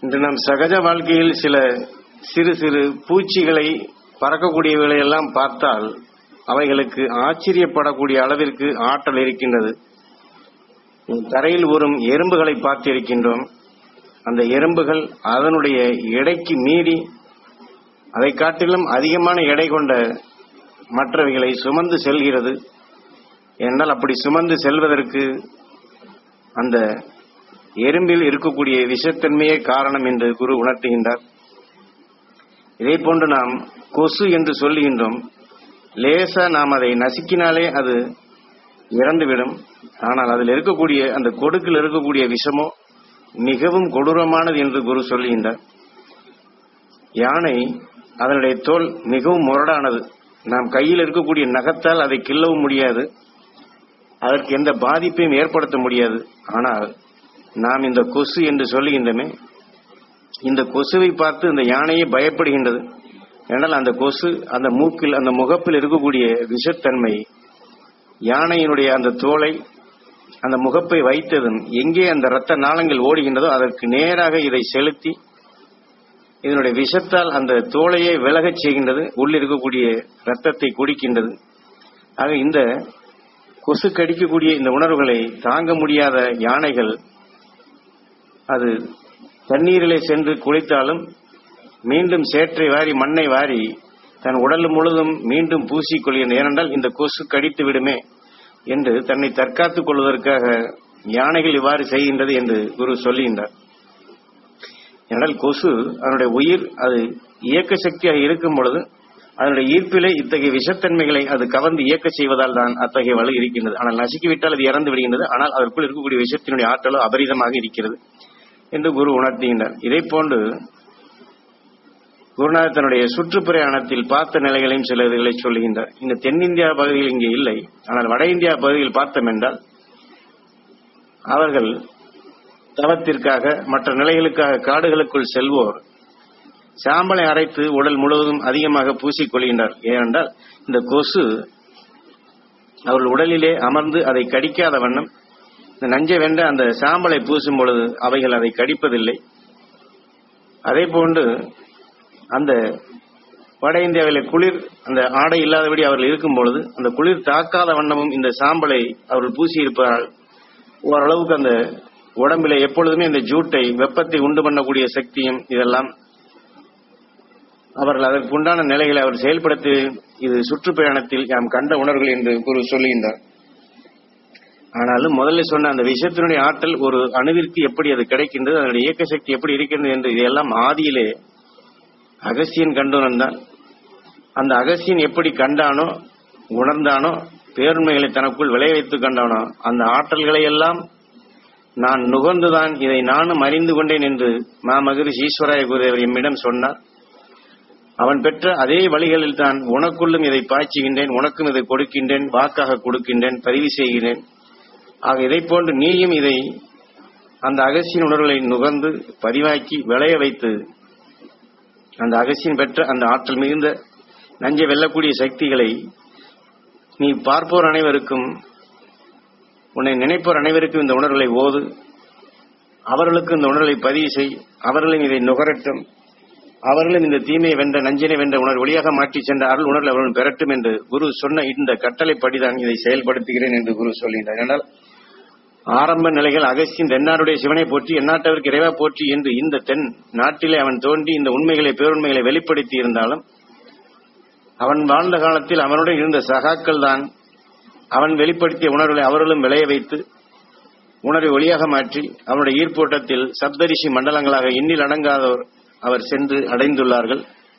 இன்று நம் சகஜ வாழ்க்கையில் சில சிறு சிறு பூச்சிகளை பறக்கக்கூடியவைகளை எல்லாம் பார்த்தால் அவைகளுக்கு ஆச்சரியப்படக்கூடிய அளவிற்கு ஆற்றல் இருக்கின்றது தரையில் ஊறும் எறும்புகளை பார்த்திருக்கின்றோம் அந்த எறும்புகள் அதனுடைய எடைக்கு மீறி அதை காட்டிலும் அதிகமான எடை கொண்ட மற்றவைகளை சுமந்து செல்கிறது என்றால் அப்படி சுமந்து செல்வதற்கு அந்த எறும்பில் இருக்கக்கூடிய விஷத்தன்மையே காரணம் என்று குரு உணர்த்துகின்றார் இதே போன்று நாம் கொசு என்று சொல்லுகின்றோம் லேசா நாம் அதை நசுக்கினாலே அது இறந்துவிடும் ஆனால் அதில் இருக்கக்கூடிய அந்த கொடுக்கில் இருக்கக்கூடிய விஷமோ மிகவும் கொடூரமானது என்று குரு சொல்லுகின்றார் யானை அதனுடைய தோல் மிகவும் முரடானது நாம் கையில் இருக்கக்கூடிய நகத்தால் அதை கிள்ளவும் முடியாது அதற்கு எந்த பாதிப்பையும் ஏற்படுத்த முடியாது ஆனால் நாம் இந்த கொசு என்று சொல்லுகின்றமே இந்த கொசுவை பார்த்து இந்த யானையே பயப்படுகின்றது ஏனால் அந்த கொசு அந்த மூக்கில் அந்த முகப்பில் இருக்கக்கூடிய விஷத்தன்மை யானையினுடைய அந்த தோலை அந்த முகப்பை வைத்ததும் எங்கே அந்த இரத்த நாளங்கள் ஓடுகின்றதோ அதற்கு நேராக இதை செலுத்தி இதனுடைய விஷத்தால் அந்த தோலையை விலகச் செய்கின்றது உள்ள இருக்கக்கூடிய ரத்தத்தை குடிக்கின்றது ஆக இந்த கொசு கடிக்கக்கூடிய இந்த உணர்வுகளை தாங்க முடியாத யானைகள் அது தண்ணீரிலே சென்று குளித்தாலும் மீண்டும் சேற்றை வாரி மண்ணை வாரி தன் உடல் முழுதும் மீண்டும் பூசிக்கொள்கின்ற ஏனென்றால் இந்த கொசு கடித்து விடுமே என்று தன்னை தற்காத்துக் கொள்வதற்காக யானைகள் இவ்வாறு செய்கின்றது என்று குரு சொல்லுகின்றார் ஏனென்றால் கொசு அதனுடைய உயிர் அது இயக்க சக்தியாக இருக்கும் பொழுது அதனுடைய ஈர்ப்பிலே இத்தகைய விஷத்தன்மைகளை அது கவர்ந்து இயக்க செய்வதால் தான் அத்தகைய வலு இருக்கின்றது ஆனால் நசுக்கிவிட்டால் அது இறந்து விடுகின்றது ஆனால் அதற்குள் இருக்கக்கூடிய விஷத்தினுடைய ஆற்றலோ அபரிதமாக இருக்கிறது என்று குரு உணர்த்துகின்றார் இதை போன்று குருநாதர் தன்னுடைய சுற்றுப்பிரயாணத்தில் பார்த்த நிலைகளையும் சில இதுகளை சொல்லுகின்றார் இந்த தென்னிந்தியா பகுதியில் இங்கே இல்லை ஆனால் வட இந்தியா பகுதியில் பார்த்தோம் என்றால் அவர்கள் தவத்திற்காக மற்ற நிலைகளுக்காக காடுகளுக்குள் செல்வோர் சாம்பலை அரைத்து உடல் முழுவதும் அதிகமாக பூசிக்கொள்கின்றார் ஏனென்றால் இந்த கொசு அவர்கள் உடலிலே அமர்ந்து அதை கடிக்காத வண்ணம் இந்த நஞ்சை வென்ற அந்த சாம்பலை பூசும் பொழுது அவைகள் அதை கடிப்பதில்லை அதே போன்று அந்த வட இந்தியாவில் குளிர் அந்த ஆடை இல்லாதபடி அவர்கள் இருக்கும் பொழுது அந்த குளிர் தாக்காத வண்ணமும் இந்த சாம்பலை அவர்கள் பூசியிருப்பதால் ஓரளவுக்கு அந்த உடம்பில எப்பொழுதுமே இந்த ஜூட்டை வெப்பத்தை உண்டு பண்ணக்கூடிய சக்தியும் இதெல்லாம் அவர்கள் அதற்கு உண்டான நிலைகளை அவர் செயல்படுத்தி இது சுற்றுப்பயணத்தில் நாம் கண்ட உணர்வுகள் என்று குரு சொல்லுகின்றார் ஆனாலும் முதல்ல சொன்ன அந்த விஷயத்தினுடைய ஆற்றல் ஒரு அணுவிற்கு எப்படி அது கிடைக்கின்றது அதனுடைய இயக்க சக்தி எப்படி இருக்கின்றது என்று இதெல்லாம் ஆதியிலே அகசியன் கண்டுணர்ந்தான் அந்த அகசியன் எப்படி கண்டானோ உணர்ந்தானோ பேருண்மைகளை தனக்குள் விளைய வைத்து கண்டானோ அந்த ஆற்றல்களை எல்லாம் நான் நுகர்ந்துதான் இதை நானும் அறிந்து கொண்டேன் என்று மாமகரிஷி ஈஸ்வராய குருதேவர் எம்மிடம் சொன்னார் அவன் பெற்ற அதே வழிகளில் தான் உனக்குள்ளும் இதை பாய்ச்சுகின்றேன் உனக்கும் இதை கொடுக்கின்றேன் வாக்காக கொடுக்கின்றேன் பதிவு செய்கிறேன் ஆக இதை போன்று நீயும் இதை அந்த அகசியின் உணர்வுகளை நுகர்ந்து பதிவாக்கி விளைய வைத்து அந்த அகசியின் பெற்ற அந்த ஆற்றல் மிகுந்த நஞ்சை வெல்லக்கூடிய சக்திகளை நீ பார்ப்போர் அனைவருக்கும் உன்னை நினைப்போர் அனைவருக்கும் இந்த உணர்வுகளை ஓது அவர்களுக்கு இந்த உணர்வுகளை பதிவு செய் அவர்களும் இதை நுகரட்டும் அவர்களும் இந்த தீமையை வென்ற நஞ்சினை வென்ற உணர்வு வழியாக மாற்றி சென்ற அருள் உணர்வு அவர்கள் பெறட்டும் என்று குரு சொன்ன இந்த கட்டளைப்படிதான் இதை செயல்படுத்துகிறேன் என்று குரு சொல்கின்றார் ஏனால் ஆரம்ப நிலைகள் அகஸ்தின் தென்னாடுடைய சிவனை போற்றி எந்நாட்டவருக்கு இறைவா போற்றி என்று இந்த தென் நாட்டிலே அவன் தோன்றி இந்த உண்மைகளை பேருண்மைகளை வெளிப்படுத்தி இருந்தாலும் அவன் வாழ்ந்த காலத்தில் அவனுடன் இருந்த சகாக்கள் தான் அவன் வெளிப்படுத்திய உணர்வுகளை அவர்களும் விளைய வைத்து உணர்வை ஒளியாக மாற்றி அவனுடைய ஈர்ப்போட்டத்தில் சப்தரிஷி மண்டலங்களாக எண்ணில் அடங்காதோர் அவர் சென்று அடைந்துள்ளார்கள்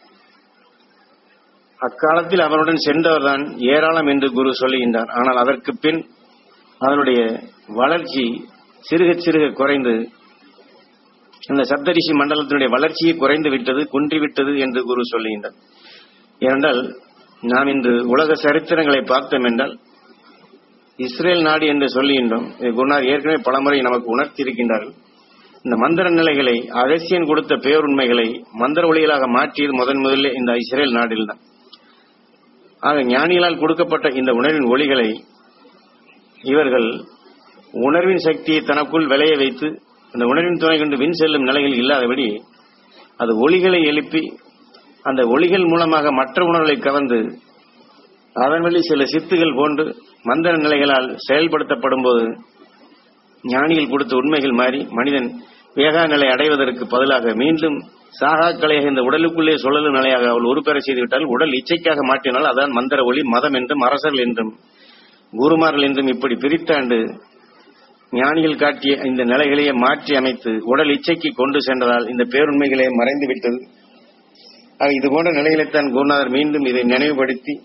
அக்காலத்தில் அவனுடன் சென்றவர்தான் ஏராளம் என்று குரு சொல்லுகின்றார் ஆனால் அதற்கு பின் அதனுடைய வளர்ச்சி சிறுக சிறுக குறைந்து அந்த சப்தரிஷி மண்டலத்தினுடைய வளர்ச்சியை குறைந்து விட்டது குன்றிவிட்டது என்று குரு சொல்லுகின்றார் ஏனென்றால் நாம் இன்று உலக சரித்திரங்களை பார்த்தோம் என்றால் இஸ்ரேல் நாடு என்று சொல்லுகின்றோம் இது குருநார் ஏற்கனவே பலமுறை நமக்கு உணர்த்தி இருக்கின்றார்கள் இந்த மந்திர நிலைகளை அகசியன் கொடுத்த பேருண்மைகளை மந்திர ஒளிகளாக மாற்றியது முதன் முதலில் இந்த இஸ்ரேல் நாட்டில் தான் ஆக ஞானிகளால் கொடுக்கப்பட்ட இந்த உணர்வின் ஒளிகளை இவர்கள் உணர்வின் சக்தியை தனக்குள் விளைய வைத்து அந்த உணர்வின் துணை கொண்டு விண் செல்லும் நிலையில் இல்லாதபடி அது ஒளிகளை எழுப்பி அந்த ஒளிகள் மூலமாக மற்ற உணர்வுகளை கவர்ந்து அதன் வழி சில சித்துகள் போன்று மந்திர நிலைகளால் செயல்படுத்தப்படும் போது ஞானிகள் கொடுத்த உண்மைகள் மாறி மனிதன் வேகா நிலை அடைவதற்கு பதிலாக மீண்டும் சாகா கலையாக இந்த உடலுக்குள்ளே சுழலும் நிலையாக அவள் உருப்பெற செய்துவிட்டால் உடல் இச்சைக்காக மாற்றினால் அதான் மந்திர ஒளி மதம் என்றும் அரசர்கள் என்றும் குருமார்கள் என்றும் இப்படி பிரித்தாண்டு ஞானிகள் காட்டிய இந்த நிலைகளையே மாற்றி அமைத்து உடல் இச்சைக்கு கொண்டு சென்றதால் இந்த பேருண்மைகளே மறைந்து விட்டது ஆக இது போன்ற நிலைகளைத்தான் குருநாதர் மீண்டும் இதை நினைவுபடுத்தி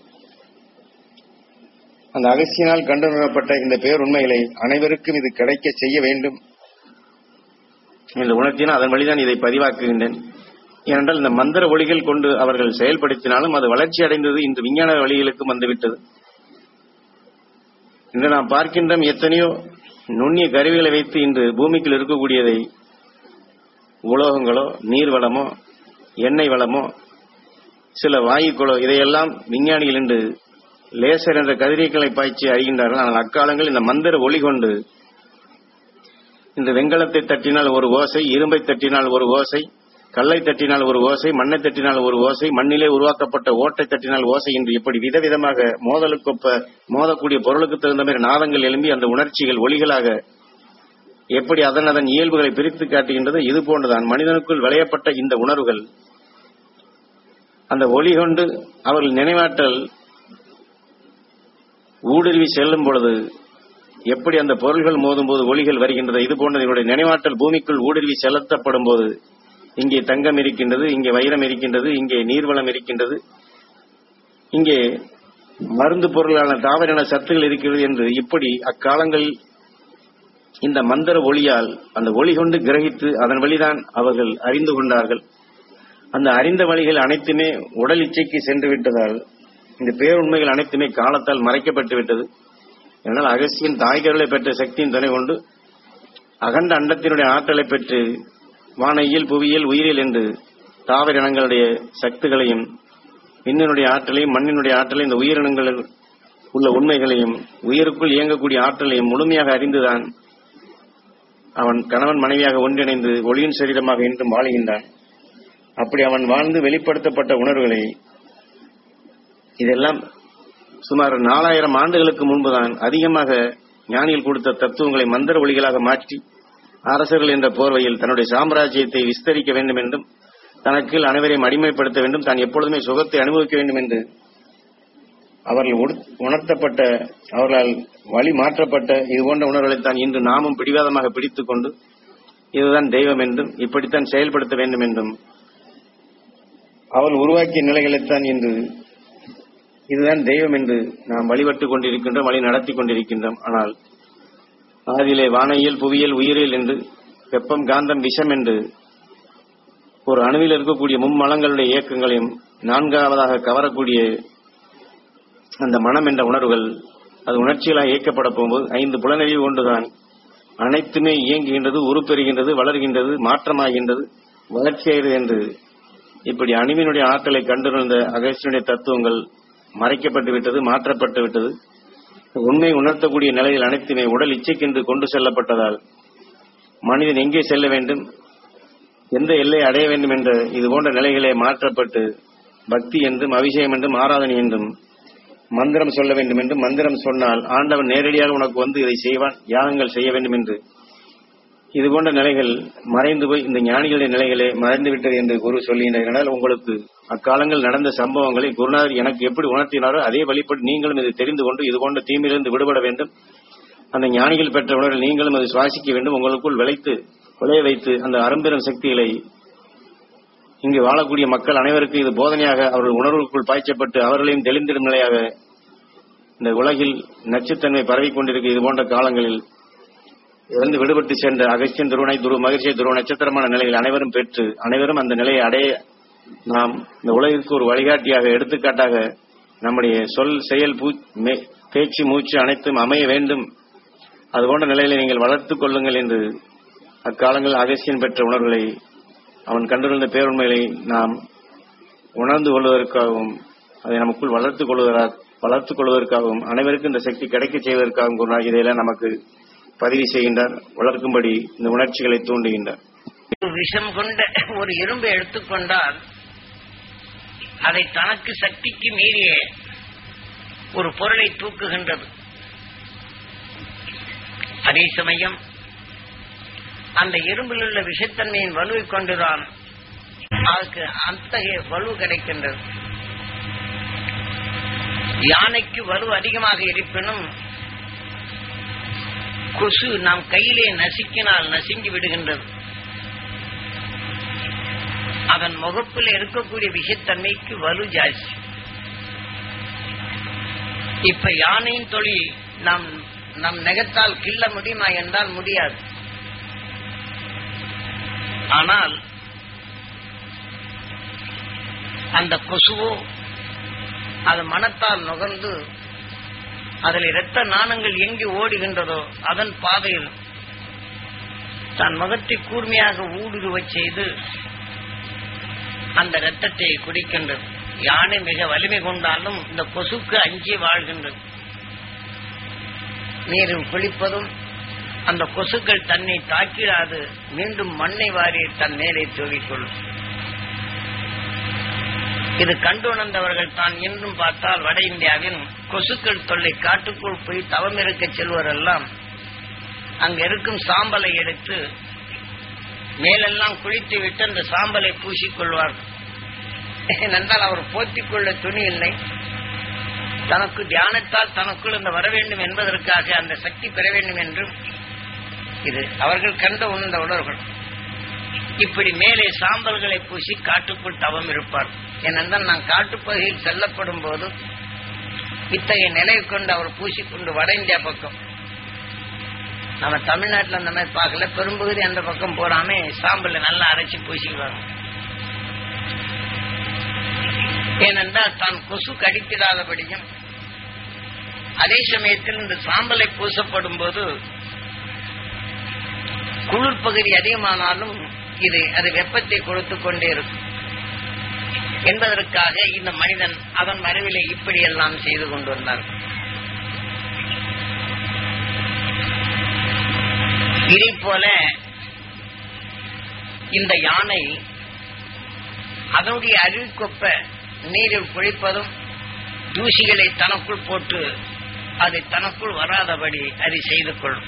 அந்த அகசியனால் கண்டுணரப்பட்ட இந்த பேருண்மைகளை அனைவருக்கும் இது கிடைக்க செய்ய வேண்டும் என்று உணர்த்தினால் அதன் வழிதான் இதை பதிவாக்குகின்றேன் ஏனென்றால் இந்த மந்திர ஒளிகள் கொண்டு அவர்கள் செயல்படுத்தினாலும் அது வளர்ச்சி அடைந்தது இன்று விஞ்ஞான வழிகளுக்கும் வந்துவிட்டது இன்று நாம் பார்க்கின்றோம் எத்தனையோ நுண்ணிய கருவிகளை வைத்து இன்று பூமிக்குள் இருக்கக்கூடியதை உலோகங்களோ நீர் வளமோ எண்ணெய் வளமோ சில வாயுக்களோ இதையெல்லாம் விஞ்ஞானிகள் இன்று லேசர் என்ற கதிரியக்களை பாய்ச்சி அறிகின்றார்கள் ஆனால் அக்காலங்கள் இந்த மந்திர ஒளி கொண்டு இந்த வெண்கலத்தை தட்டினால் ஒரு ஓசை இரும்பை தட்டினால் ஒரு ஓசை கல்லை தட்டினால் ஒரு ஓசை மண்ணை தட்டினால் ஒரு ஓசை மண்ணிலே உருவாக்கப்பட்ட ஓட்டை தட்டினால் ஓசை என்று இப்படி விதவிதமாக மோதலுக்கொப்ப மோதக்கூடிய பொருளுக்கு தகுந்த மாதிரி நாதங்கள் எழும்பி அந்த உணர்ச்சிகள் ஒளிகளாக எப்படி அதன் அதன் இயல்புகளை பிரித்து காட்டுகின்றது இது போன்றுதான் மனிதனுக்குள் விளையப்பட்ட இந்த உணர்வுகள் அந்த ஒளி கொண்டு அவர்கள் நினைவாற்றல் ஊடுருவி செல்லும் பொழுது எப்படி அந்த பொருள்கள் மோதும் போது ஒளிகள் வருகின்றது இது போன்ற இதனுடைய நினைவாற்றல் பூமிக்குள் ஊடுருவி செலுத்தப்படும் போது இங்கே தங்கம் இருக்கின்றது இங்கே வைரம் இருக்கின்றது இங்கே நீர்வளம் இருக்கின்றது இங்கே மருந்து பொருளான தாவரின சத்துகள் இருக்கிறது என்று இப்படி அக்காலங்களில் இந்த மந்திர ஒளியால் அந்த ஒளி கொண்டு கிரகித்து அதன் வழிதான் அவர்கள் அறிந்து கொண்டார்கள் அந்த அறிந்த வழிகள் அனைத்துமே உடல் இச்சைக்கு சென்று விட்டதால் இந்த பேருண்மைகள் அனைத்துமே காலத்தால் மறைக்கப்பட்டு விட்டது என்னால் அகசியின் தாய்கர்களை பெற்ற சக்தியின் துணை கொண்டு அகண்ட அண்டத்தினுடைய ஆற்றலை பெற்று வானையியல் புவியியல் உயிரியல் என்று தாவர இனங்களுடைய சக்திகளையும் விண்ணினுடைய ஆற்றலையும் மண்ணினுடைய ஆற்றலையும் இந்த உயிரினங்களில் உள்ள உண்மைகளையும் உயிருக்குள் இயங்கக்கூடிய ஆற்றலையும் முழுமையாக அறிந்துதான் அவன் கணவன் மனைவியாக ஒன்றிணைந்து ஒளியின் சரீரமாக இன்றும் வாழுகின்றான் அப்படி அவன் வாழ்ந்து வெளிப்படுத்தப்பட்ட உணர்வுகளை இதெல்லாம் சுமார் நாலாயிரம் ஆண்டுகளுக்கு முன்புதான் அதிகமாக ஞானிகள் கொடுத்த தத்துவங்களை மந்திர ஒளிகளாக மாற்றி அரசர்கள் என்ற போர்வையில் தன்னுடைய சாம்ராஜ்யத்தை விஸ்தரிக்க வேண்டும் என்றும் தனக்கு அனைவரையும் அடிமைப்படுத்த வேண்டும் தான் எப்பொழுதுமே சுகத்தை அனுபவிக்க வேண்டும் என்று அவர்கள் உண- உணர்த்தப்பட்ட அவர்களால் வழி மாற்றப்பட்ட இது போன்ற உணர்வுகளைத்தான் இன்று நாமும் பிடிவாதமாக பிடித்துக் கொண்டு இதுதான் தெய்வம் என்றும் இப்படித்தான் செயல்படுத்த வேண்டும் என்றும் அவள் உருவாக்கிய நிலைகளைத்தான் இன்று இதுதான் தெய்வம் என்று நாம் வழிபட்டுக் கொண்டிருக்கின்றோம் வழி நடத்தி கொண்டிருக்கின்றோம் ஆனால் ஆதியிலே வானையியல் புவியியல் உயிரியல் என்று வெப்பம் காந்தம் விஷம் என்று ஒரு அணுவில் இருக்கக்கூடிய மும்மலங்களுடைய இயக்கங்களையும் நான்காவதாக கவரக்கூடிய அந்த மனம் என்ற உணர்வுகள் அது உணர்ச்சிகளாக இயக்கப்பட போகும்போது ஐந்து புலனறிவு கொண்டுதான் அனைத்துமே இயங்குகின்றது உருப்பெறுகின்றது வளர்கின்றது மாற்றமாகின்றது வளர்ச்சியாகிறது என்று இப்படி அணுவினுடைய ஆற்றலை கண்டுணர்ந்த அகஸ்டியனுடைய தத்துவங்கள் மறைக்கப்பட்டு விட்டது மாற்றப்பட்டு விட்டது உண்மை உணர்த்தக்கூடிய நிலையில் அனைத்துமே உடல் இச்சைக்கென்று கொண்டு செல்லப்பட்டதால் மனிதன் எங்கே செல்ல வேண்டும் எந்த எல்லை அடைய வேண்டும் என்ற இது போன்ற நிலைகளே மாற்றப்பட்டு பக்தி என்றும் அபிஷேகம் என்றும் ஆராதனை என்றும் மந்திரம் சொல்ல வேண்டும் என்று மந்திரம் சொன்னால் ஆண்டவன் நேரடியாக உனக்கு வந்து இதை செய்வான் யாகங்கள் செய்ய வேண்டும் என்று இது போன்ற நிலைகள் மறைந்து போய் இந்த ஞானிகளுடைய நிலைகளே மறைந்து விட்டது என்று குரு சொல்லுகின்றனால் உங்களுக்கு அக்காலங்கள் நடந்த சம்பவங்களை குருநாதர் எனக்கு எப்படி உணர்த்தினாரோ அதே வழிபட்டு நீங்களும் இதை தெரிந்து கொண்டு இது போன்ற தீமையிலிருந்து விடுபட வேண்டும் அந்த ஞானிகள் பெற்ற உணர்வில் நீங்களும் அதை சுவாசிக்க வேண்டும் உங்களுக்குள் விளைத்து விளைய வைத்து அந்த அரும்பெரும் சக்திகளை இங்கு வாழக்கூடிய மக்கள் அனைவருக்கும் இது போதனையாக அவர்கள் உணர்வுக்குள் பாய்ச்சப்பட்டு அவர்களையும் தெளிந்திடும் நிலையாக இந்த உலகில் நச்சுத்தன்மை பரவிக் கொண்டிருக்க இது போன்ற காலங்களில் இருந்து விடுபட்டு சென்ற அகஸ்தியன் துருவனை துரு மகிழ்ச்சி துருவ நட்சத்திரமான நிலையில் அனைவரும் பெற்று அனைவரும் அந்த நிலையை அடைய நாம் இந்த உலகிற்கு ஒரு வழிகாட்டியாக எடுத்துக்காட்டாக நம்முடைய சொல் செயல் பூ- மே- பேச்சு மூச்சு அனைத்தும் அமைய வேண்டும் அது போன்ற நிலையில நீங்கள் வளர்த்துக் கொள்ளுங்கள் என்று அக்காலங்கள் அகஸ்தியன் பெற்ற உணர்வுகளை அவன் கண்டிருந்த பேருண்மைகளை நாம் உணர்ந்து கொள்வதற்காகவும் அதை நமக்குள் வளர்த்துக் கொள்வதற்காக வளர்த்துக் கொள்வதற்காகவும் அனைவருக்கும் இந்த சக்தி கிடைக்க செய்வதற்காகவும் குருநாதர் இதையெல்லாம் நமக்கு பதிவு செய்கின்றார் வளர்க்கும்படி இந்த உணர்ச்சிகளை தூண்டுகின்றார் விஷம் கொண்ட ஒரு எறும்பை எடுத்துக்கொண்டால் அதை தனக்கு சக்திக்கு மீறிய ஒரு பொருளை தூக்குகின்றது அதே சமயம் அந்த எறும்பில் உள்ள விஷத்தன்மையின் வலுவை கொண்டுதான் அதுக்கு அத்தகைய வலு கிடைக்கின்றது யானைக்கு வலு அதிகமாக இருப்பினும் கொசு நாம் கையிலே நசுக்கினால் நசுங்கி விடுகின்றது அதன் முகப்பில் இருக்கக்கூடிய விஷத்தன்மைக்கு வலு ஜாஸ்தி இப்ப யானையின் தொழில் நாம் நம் நெகத்தால் கிள்ள முடியுமா என்றால் முடியாது ஆனால் அந்த கொசுவோ அது மனத்தால் நுகர்ந்து அதில் இரத்த நாணங்கள் எங்கு ஓடுகின்றதோ அதன் பாதையில் தன் முகத்தை கூர்மையாக ஊடுருவச் செய்து அந்த இரத்தத்தை குடிக்கின்றது யானை மிக வலிமை கொண்டாலும் இந்த கொசுக்கு அஞ்சி வாழ்கின்றது நீரில் குளிப்பதும் அந்த கொசுக்கள் தன்னை தாக்கிடாது மீண்டும் மண்ணை வாரி தன் மேலே தூவிக்கொள்ளும் இது கண்டுணர்ந்தவர்கள் தான் இன்றும் பார்த்தால் வட இந்தியாவில் கொசுக்கள் தொல்லை காட்டுக்குள் போய் தவம் இருக்க செல்வரெல்லாம் அங்க இருக்கும் சாம்பலை எடுத்து மேலெல்லாம் குளித்து விட்டு அந்த சாம்பலை பூசிக்கொள்வார்கள் ஏனென்றால் அவர் போத்திக் கொள்ள துணி இல்லை தனக்கு தியானத்தால் தனக்குள் இந்த வர வேண்டும் என்பதற்காக அந்த சக்தி பெற வேண்டும் என்றும் இது அவர்கள் கண்ட உணர்ந்த உணர்வுகள் இப்படி மேலே சாம்பல்களை பூசி காட்டுக்குள் தவம் இருப்பார் ஏனென்றால் நான் காட்டுப்பகுதியில் செல்லப்படும் போது இத்தகைய நிலையை கொண்டு அவர் பூசிக்கொண்டு வட இந்தியா பக்கம் நம்ம தமிழ்நாட்டில் அந்த மாதிரி பார்க்கல பெரும்பகுதி அந்த பக்கம் போறாம சாம்பலை நல்லா அரைச்சி பூசிக்குவாங்க ஏனென்றால் தான் கொசு கடித்திடாதபடியும் அதே சமயத்தில் இந்த சாம்பலை பூசப்படும் போது குளிர் பகுதி அதிகமானாலும் இது அது வெப்பத்தை கொடுத்து கொண்டே இருக்கும் என்பதற்காக இந்த மனிதன் அவன் மறைவிலே இப்படி எல்லாம் செய்து கொண்டு வந்தார் இதை போல இந்த யானை அதனுடைய அருவிக்கொப்ப நீரில் குளிப்பதும் தூசிகளை தனக்குள் போட்டு அது தனக்குள் வராதபடி அதை செய்து கொள்ளும்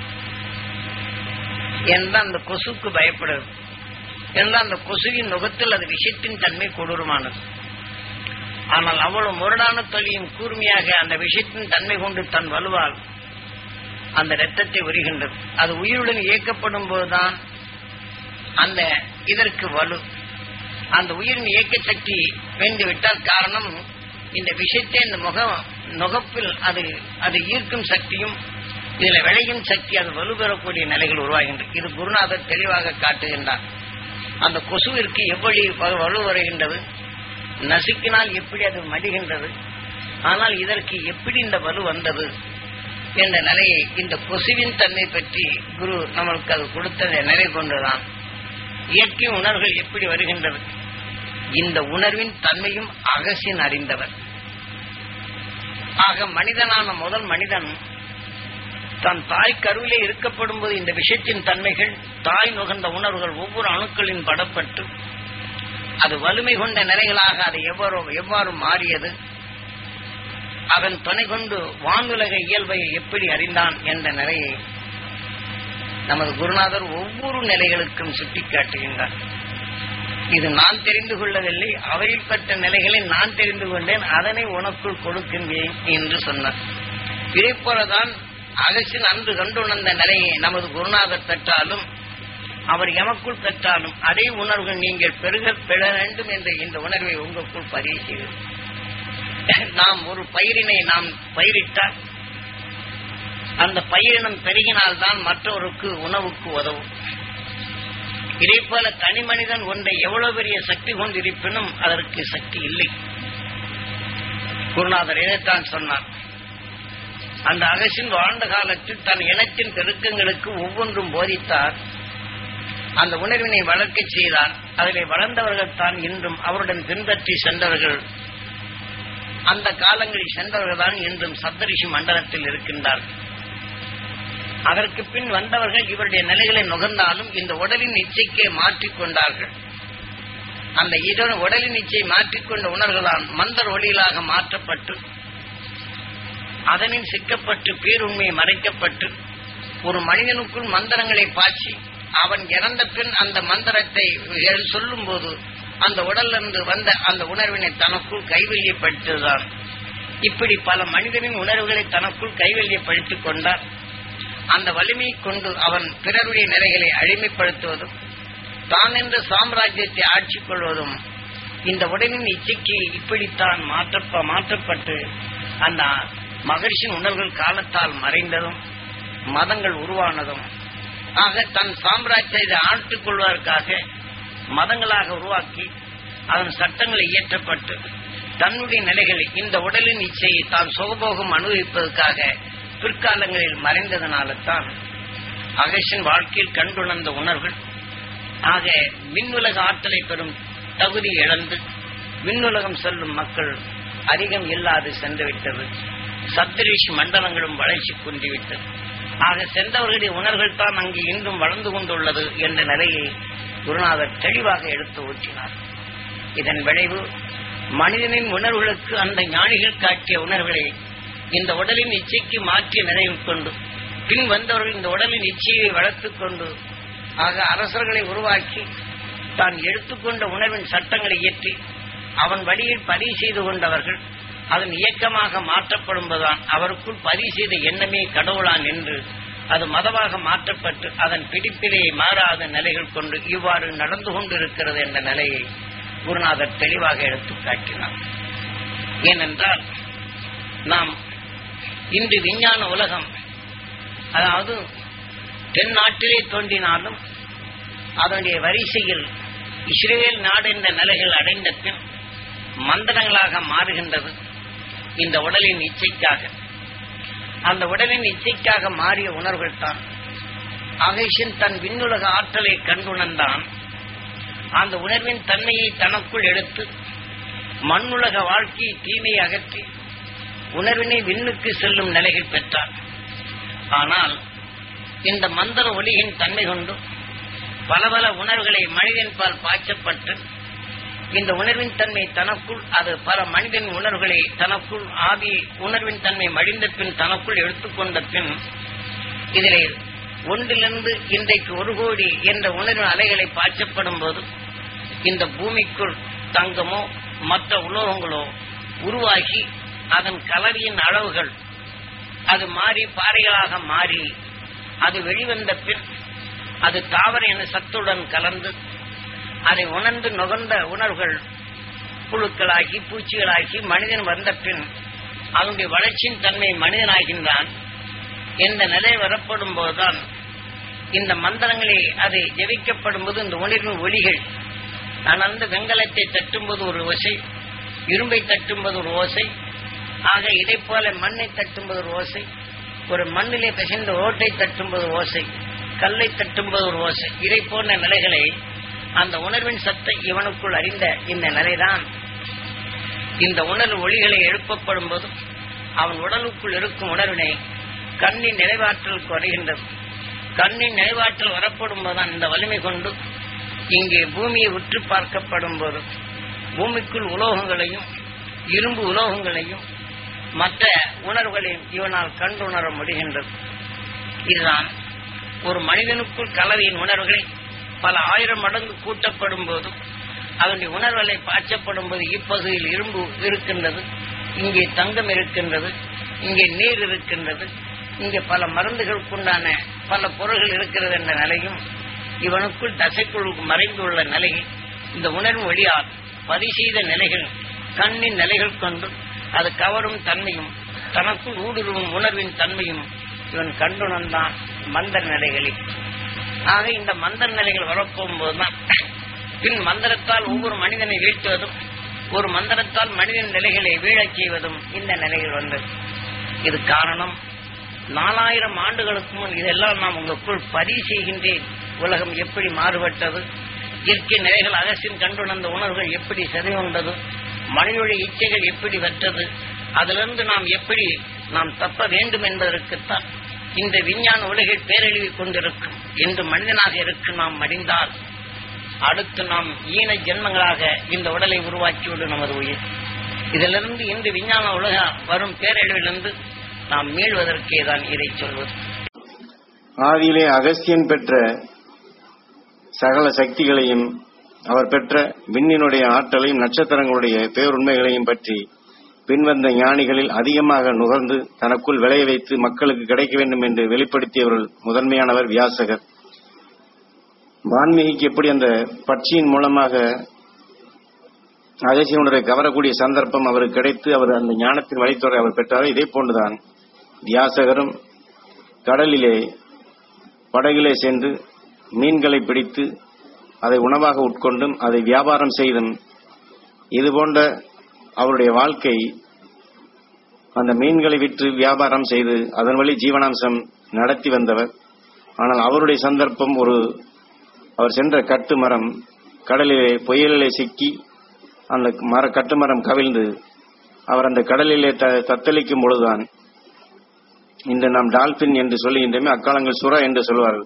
என்றால் அந்த கொசுக்கு பயப்படுது என்றால் அந்த கொசுவின் நுகத்தில் அது விஷத்தின் தன்மை கொடூரமானது ஆனால் அவ்வளவு முரடான தொழியும் கூர்மையாக அந்த விஷத்தின் தன்மை கொண்டு தன் வலுவால் அந்த இரத்தத்தை உரிகின்றது அது உயிருடன் இயக்கப்படும் போதுதான் அந்த இதற்கு வலு அந்த உயிரின் இயக்க சக்தி வேண்டுவிட்டால் காரணம் இந்த விஷயத்தை இந்த முகம் நுகப்பில் அது அது ஈர்க்கும் சக்தியும் இதுல விளையும் சக்தி அது வலுப்பெறக்கூடிய நிலைகள் உருவாகின்றது இது குருநாதர் தெளிவாக காட்டுகின்றார் அந்த கொசுவிற்கு எவ்வளி வ- வலு வருகின்றது நசுக்கினால் எப்படி அது மடிகின்றது ஆனால் இதற்கு எப்படி இந்த வலு வந்தது என்ற நிலையை இந்த கொசுவின் தன்மை பற்றி குரு நம்மளுக்கு அது கொடுத்த நிலை கொண்டுதான் இயற்கை உணர்வுகள் எப்படி வருகின்றது இந்த உணர்வின் தன்மையும் அகசின் அறிந்தவர் ஆக மனிதனான முதல் மனிதன் தன் தாய் கருவிலே இருக்கப்படும் போது இந்த விஷயத்தின் தன்மைகள் தாய் நுகர்ந்த உணர்வுகள் ஒவ்வொரு அணுக்களின் படப்பட்டு அது வலிமை கொண்ட நிலைகளாக அது எவ்வாறு எவ்வாறு மாறியது அதன் துணை கொண்டு வானுலக இயல்பை எப்படி அறிந்தான் என்ற நிலையை நமது குருநாதர் ஒவ்வொரு நிலைகளுக்கும் சுட்டிக்காட்டுகின்றார் இது நான் தெரிந்து கொள்ளவில்லை அவரில் பெற்ற நிலைகளை நான் தெரிந்து கொண்டேன் அதனை உனக்குள் கொடுக்கின்றேன் என்று சொன்னார் இதே போலதான் அகசின் அன்று கண்டுணர்ந்த நிலையை நமது குருநாதர் பெற்றாலும் அவர் எமக்குள் பெற்றாலும் அதே உணர்வுகள் நீங்கள் பெருக பெற வேண்டும் என்ற இந்த உணர்வை உங்களுக்குள் பதிவு செய்வது நாம் ஒரு பயிரினை நாம் பயிரிட்டால் அந்த பயிரினம் பெருகினால்தான் மற்றவருக்கு உணவுக்கு உதவும் இதே போல தனி மனிதன் ஒன்றை எவ்வளவு பெரிய சக்தி கொண்டிருப்பினும் அதற்கு சக்தி இல்லை குருநாதர் இதைத்தான் சொன்னார் அந்த அகசின் வாழ்ந்த காலத்தில் தன் இனத்தின் பெருக்கங்களுக்கு ஒவ்வொன்றும் போதித்தார் அந்த உணர்வினை வளர்க்கச் செய்தார் அதிலே வளர்ந்தவர்கள் தான் இன்றும் அவருடன் பின்பற்றி சென்றவர்கள் அந்த காலங்களில் சென்றவர்கள் தான் இன்றும் சப்தரிஷி மண்டலத்தில் இருக்கின்றார்கள் அதற்கு பின் வந்தவர்கள் இவருடைய நிலைகளை நுகர்ந்தாலும் இந்த உடலின் இச்சைக்கே மாற்றிக் கொண்டார்கள் அந்த இட- உடலின் இச்சை மாற்றிக்கொண்ட உணர்வுதான் மந்தர் ஒளியிலாக மாற்றப்பட்டு அதனில் சிக்கப்பட்டு பேருண்மை மறைக்கப்பட்டு ஒரு மனிதனுக்குள் மந்திரங்களை பாய்ச்சி அவன் இறந்த பின் அந்த மந்திரத்தை சொல்லும் போது அந்த உடலிருந்து வந்த அந்த உணர்வினை தனக்குள் கைவல்யப்படுத்துதான் இப்படி பல மனிதனின் உணர்வுகளை தனக்குள் கைவல்யப்படுத்திக் கொண்டார் அந்த வலிமையை கொண்டு அவன் பிறருடைய நிலைகளை அடிமைப்படுத்துவதும் தான் என்ற சாம்ராஜ்யத்தை ஆட்சி கொள்வதும் இந்த உடலின் இச்சைக்கு இப்படித்தான் மாற்ற மாற்றப்பட்டு அந்த மகர்ஷின் உணர்வுகள் காலத்தால் மறைந்ததும் மதங்கள் உருவானதும் ஆக தன் சாம்ராஜ்யத்தை ஆழ்த்திக் கொள்வதற்காக மதங்களாக உருவாக்கி அதன் சட்டங்களை இயற்றப்பட்டு தன்னுடைய நிலைகளை இந்த உடலின் இச்சையை தான் சுகபோகம் அனுபவிப்பதற்காக பிற்காலங்களில் மறைந்ததனால தான் அகேஷன் வாழ்க்கையில் கண்டுணர்ந்த உணர்வுகள் ஆக விண்ணுலக ஆற்றலை பெறும் தகுதி இழந்து விண்ணுலகம் செல்லும் மக்கள் அதிகம் இல்லாது சென்றுவிட்டது சப்தரிஷி மண்டலங்களும் வளர்ச்சி குன்றிவிட்டது ஆக சென்றவர்களுடைய உணர்வுகள் தான் அங்கு இன்றும் வளர்ந்து கொண்டுள்ளது என்ற நிலையை குருநாதர் தெளிவாக எடுத்து ஊற்றினார் இதன் விளைவு மனிதனின் உணர்வுகளுக்கு அந்த ஞானிகள் காட்டிய உணர்வுகளை இந்த உடலின் இச்சைக்கு மாற்றிய நினைவில் கொண்டு பின் வந்தவர்கள் இந்த உடலின் இச்சையை வளர்த்துக் கொண்டு ஆக அரசர்களை உருவாக்கி தான் எடுத்துக்கொண்ட உணர்வின் சட்டங்களை இயற்றி அவன் வழியில் பதிவு செய்து கொண்டவர்கள் அதன் இயக்கமாக மாற்றப்படும்போதுதான் அவருக்குள் பதிவு செய்த எண்ணமே கடவுளான் என்று அது மதமாக மாற்றப்பட்டு அதன் பிடிப்பிலே மாறாத நிலைகள் கொண்டு இவ்வாறு நடந்து கொண்டிருக்கிறது என்ற நிலையை குருநாதர் தெளிவாக எடுத்து காட்டினார் ஏனென்றால் நாம் இன்று விஞ்ஞான உலகம் அதாவது தென்னாட்டிலே தோன்றினாலும் அதனுடைய வரிசையில் இஸ்ரேல் நாடு என்ற நிலைகள் அடைந்த பின் மந்திரங்களாக மாறுகின்றது இந்த உடலின் இச்சைக்காக அந்த உடலின் இச்சைக்காக மாறிய உணர்வுகள் தான் அகேஷன் தன் விண்ணுலக ஆற்றலை கண்டுணர்ந்தான் அந்த உணர்வின் தன்மையை தனக்குள் எடுத்து மண்ணுலக வாழ்க்கையை தீமையை அகற்றி உணர்வினை விண்ணுக்கு செல்லும் நிலைகள் பெற்றார் ஆனால் இந்த மந்திர ஒளியின் தன்மை கொண்டு பல பல உணர்வுகளை மனிதன் பால் பாய்ச்சப்பட்டு இந்த உணர்வின் தன்மை தனக்குள் அது பல மனிதன் உணர்வுகளை தனக்குள் ஆதி உணர்வின் தன்மை மடிந்த பின் தனக்குள் எடுத்துக்கொண்ட பின் இதிலே ஒன்றிலிருந்து இன்றைக்கு ஒரு கோடி என்ற உணர்வு அலைகளை பாய்ச்சப்படும் போது இந்த பூமிக்குள் தங்கமோ மற்ற உலோகங்களோ உருவாகி அதன் கலரியின் அளவுகள் அது மாறி பாறைகளாக மாறி அது வெளிவந்த பின் அது தாவர என சத்துடன் கலந்து அதை உணர்ந்து நுகர்ந்த உணர்வுகள் புழுக்களாகி பூச்சிகளாகி மனிதன் வந்த பின் அதனுடைய வளர்ச்சியின் தன்மை மனிதனாகின்றான் என்ற நிலை வரப்படும் போதுதான் இந்த மந்திரங்களே அது ஜெபிக்கப்படும் போது இந்த உணர்வின் ஒளிகள் நான் அந்த வெங்கலத்தை தட்டும்போது ஒரு ஓசை இரும்பை தட்டும்போது ஒரு ஓசை ஆக இதை போல மண்ணை தட்டும்போது ஒரு ஓசை ஒரு மண்ணிலே பிசைந்த ஓட்டை தட்டும்போது ஓசை கல்லை தட்டும்போது ஒரு ஓசை இதை போன்ற நிலைகளை அந்த உணர்வின் சத்தை இவனுக்குள் அறிந்த இந்த நிலைதான் இந்த உணர்வு ஒளிகளை எழுப்பப்படும் போது அவன் உடலுக்குள் இருக்கும் உணர்வினை கண்ணின் நிறைவாற்றல் குறைகின்றது கண்ணின் நிறைவாற்றல் வரப்படும் போதுதான் இந்த வலிமை கொண்டு இங்கே பூமியை உற்று பார்க்கப்படும் போது பூமிக்குள் உலோகங்களையும் இரும்பு உலோகங்களையும் மற்ற உணர்வுகளையும் இவனால் கண்டுணர முடிகின்றது இதுதான் ஒரு மனிதனுக்குள் கலவையின் உணர்வுகளை பல ஆயிரம் மடங்கு கூட்டப்படும் போது அதனுடைய உணர்வுகளை பாய்ச்சப்படும் போது இப்பகுதியில் இரும்பு இருக்கின்றது இங்கே தங்கம் இருக்கின்றது இங்கே நீர் இருக்கின்றது இங்கே பல மருந்துகளுக்குண்டான பல பொருள்கள் இருக்கிறது என்ற நிலையும் இவனுக்குள் தசைக்குழுக்கு மறைந்துள்ள நிலையை இந்த உணர்வு வழியால் பதிவு செய்த நிலைகள் கண்ணின் நிலைகள் கொண்டு அது கவரும் தன்மையும் தனக்குள் ஊடுருவும் உணர்வின் தன்மையும் இவன் கண்டுணர்ந்தான் மந்தர் நிலைகளில் ஆக இந்த மந்தர் நிலைகள் வரப்போகும்போதுதான் பின் மந்திரத்தால் ஒவ்வொரு மனிதனை வீழ்த்துவதும் ஒரு மந்திரத்தால் மனிதன் நிலைகளை வீழச் செய்வதும் இந்த நிலையில் வந்தது இது காரணம் நாலாயிரம் ஆண்டுகளுக்கு முன் இதெல்லாம் நாம் உங்களுக்குள் பதிவு செய்கின்றேன் உலகம் எப்படி மாறுபட்டது இயற்கை நிலைகள் அகசின் கண்டுணர்ந்த உணர்வுகள் எப்படி சிதைவுண்டது மனிதனுடைய இச்சைகள் எப்படி வெற்றது அதிலிருந்து நாம் எப்படி நாம் தப்ப வேண்டும் என்பதற்குத்தான் இந்த விஞ்ஞான உலகில் பேரழிவு கொண்டிருக்கும் என்று மனிதனாக இருக்கும் நாம் மடிந்தால் அடுத்து நாம் ஈன ஜென்மங்களாக இந்த உடலை உருவாக்கிவிடும் நமது உயிர் இதிலிருந்து இந்த விஞ்ஞான உலக வரும் பேரழிவிலிருந்து நாம் மீள்வதற்கே தான் இதை சொல்வது ஆதியிலே அகஸ்தியன் பெற்ற சகல சக்திகளையும் அவர் பெற்ற விண்ணினுடைய ஆற்றலையும் நட்சத்திரங்களுடைய பேருண்மைகளையும் பற்றி பின்வந்த ஞானிகளில் அதிகமாக நுகர்ந்து தனக்குள் விளைய வைத்து மக்களுக்கு கிடைக்க வேண்டும் என்று வெளிப்படுத்தியவர்கள் முதன்மையானவர் வியாசகர் வான்மீகிக்கு எப்படி அந்த பட்சியின் மூலமாக அகசியனுடைய கவரக்கூடிய சந்தர்ப்பம் அவருக்கு கிடைத்து அவர் அந்த ஞானத்தின் வழித்துறை அவர் பெற்றாரோ இதே போன்றுதான் வியாசகரும் கடலிலே படகிலே சென்று மீன்களை பிடித்து அதை உணவாக உட்கொண்டும் அதை வியாபாரம் செய்தும் இது போன்ற அவருடைய வாழ்க்கை அந்த மீன்களை விற்று வியாபாரம் செய்து அதன் வழி ஜீவனாம்சம் நடத்தி வந்தவர் ஆனால் அவருடைய சந்தர்ப்பம் ஒரு அவர் சென்ற கட்டுமரம் கடலிலே புயலிலே சிக்கி அந்த மர கட்டுமரம் கவிழ்ந்து அவர் அந்த கடலிலே த தத்தளிக்கும் பொழுதுதான் இன்று நாம் டால்பின் என்று சொல்லுகின்றமே அக்காலங்கள் சுறா என்று சொல்வார்கள்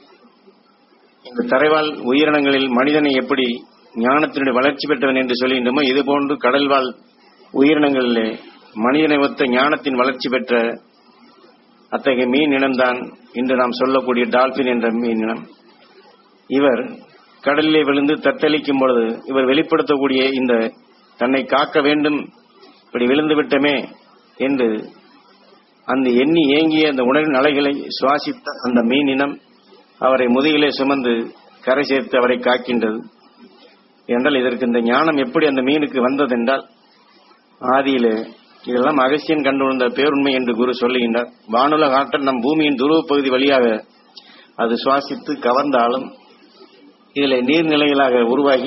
இந்த தரைவாழ் உயிரினங்களில் மனிதனை எப்படி ஞானத்தினுடைய வளர்ச்சி பெற்றவன் என்று சொல்லுகின்றமோ இதுபோன்று கடல்வாழ் உயிரினங்களிலே மனிதனை ஒத்த ஞானத்தின் வளர்ச்சி பெற்ற அத்தகைய மீன் இனம்தான் இன்று நாம் சொல்லக்கூடிய டால்பின் என்ற மீன் இனம் இவர் கடலிலே விழுந்து தத்தளிக்கும் பொழுது இவர் வெளிப்படுத்தக்கூடிய இந்த தன்னை காக்க வேண்டும் இப்படி விழுந்து விட்டமே என்று அந்த எண்ணி ஏங்கிய அந்த உணர்வின் அலைகளை சுவாசித்த அந்த மீன் இனம் அவரை முதுகிலே சுமந்து கரை சேர்த்து அவரை காக்கின்றது என்றால் இதற்கு இந்த ஞானம் எப்படி அந்த மீனுக்கு வந்ததென்றால் ஆதியிலே இதெல்லாம் அகசியன் கண்டுணர்ந்த பேருண்மை என்று குரு சொல்லுகின்றார் வானுலக ஆற்றல் நம் பூமியின் துருவ பகுதி வழியாக அது சுவாசித்து கவர்ந்தாலும் இதில் நீர்நிலைகளாக உருவாகி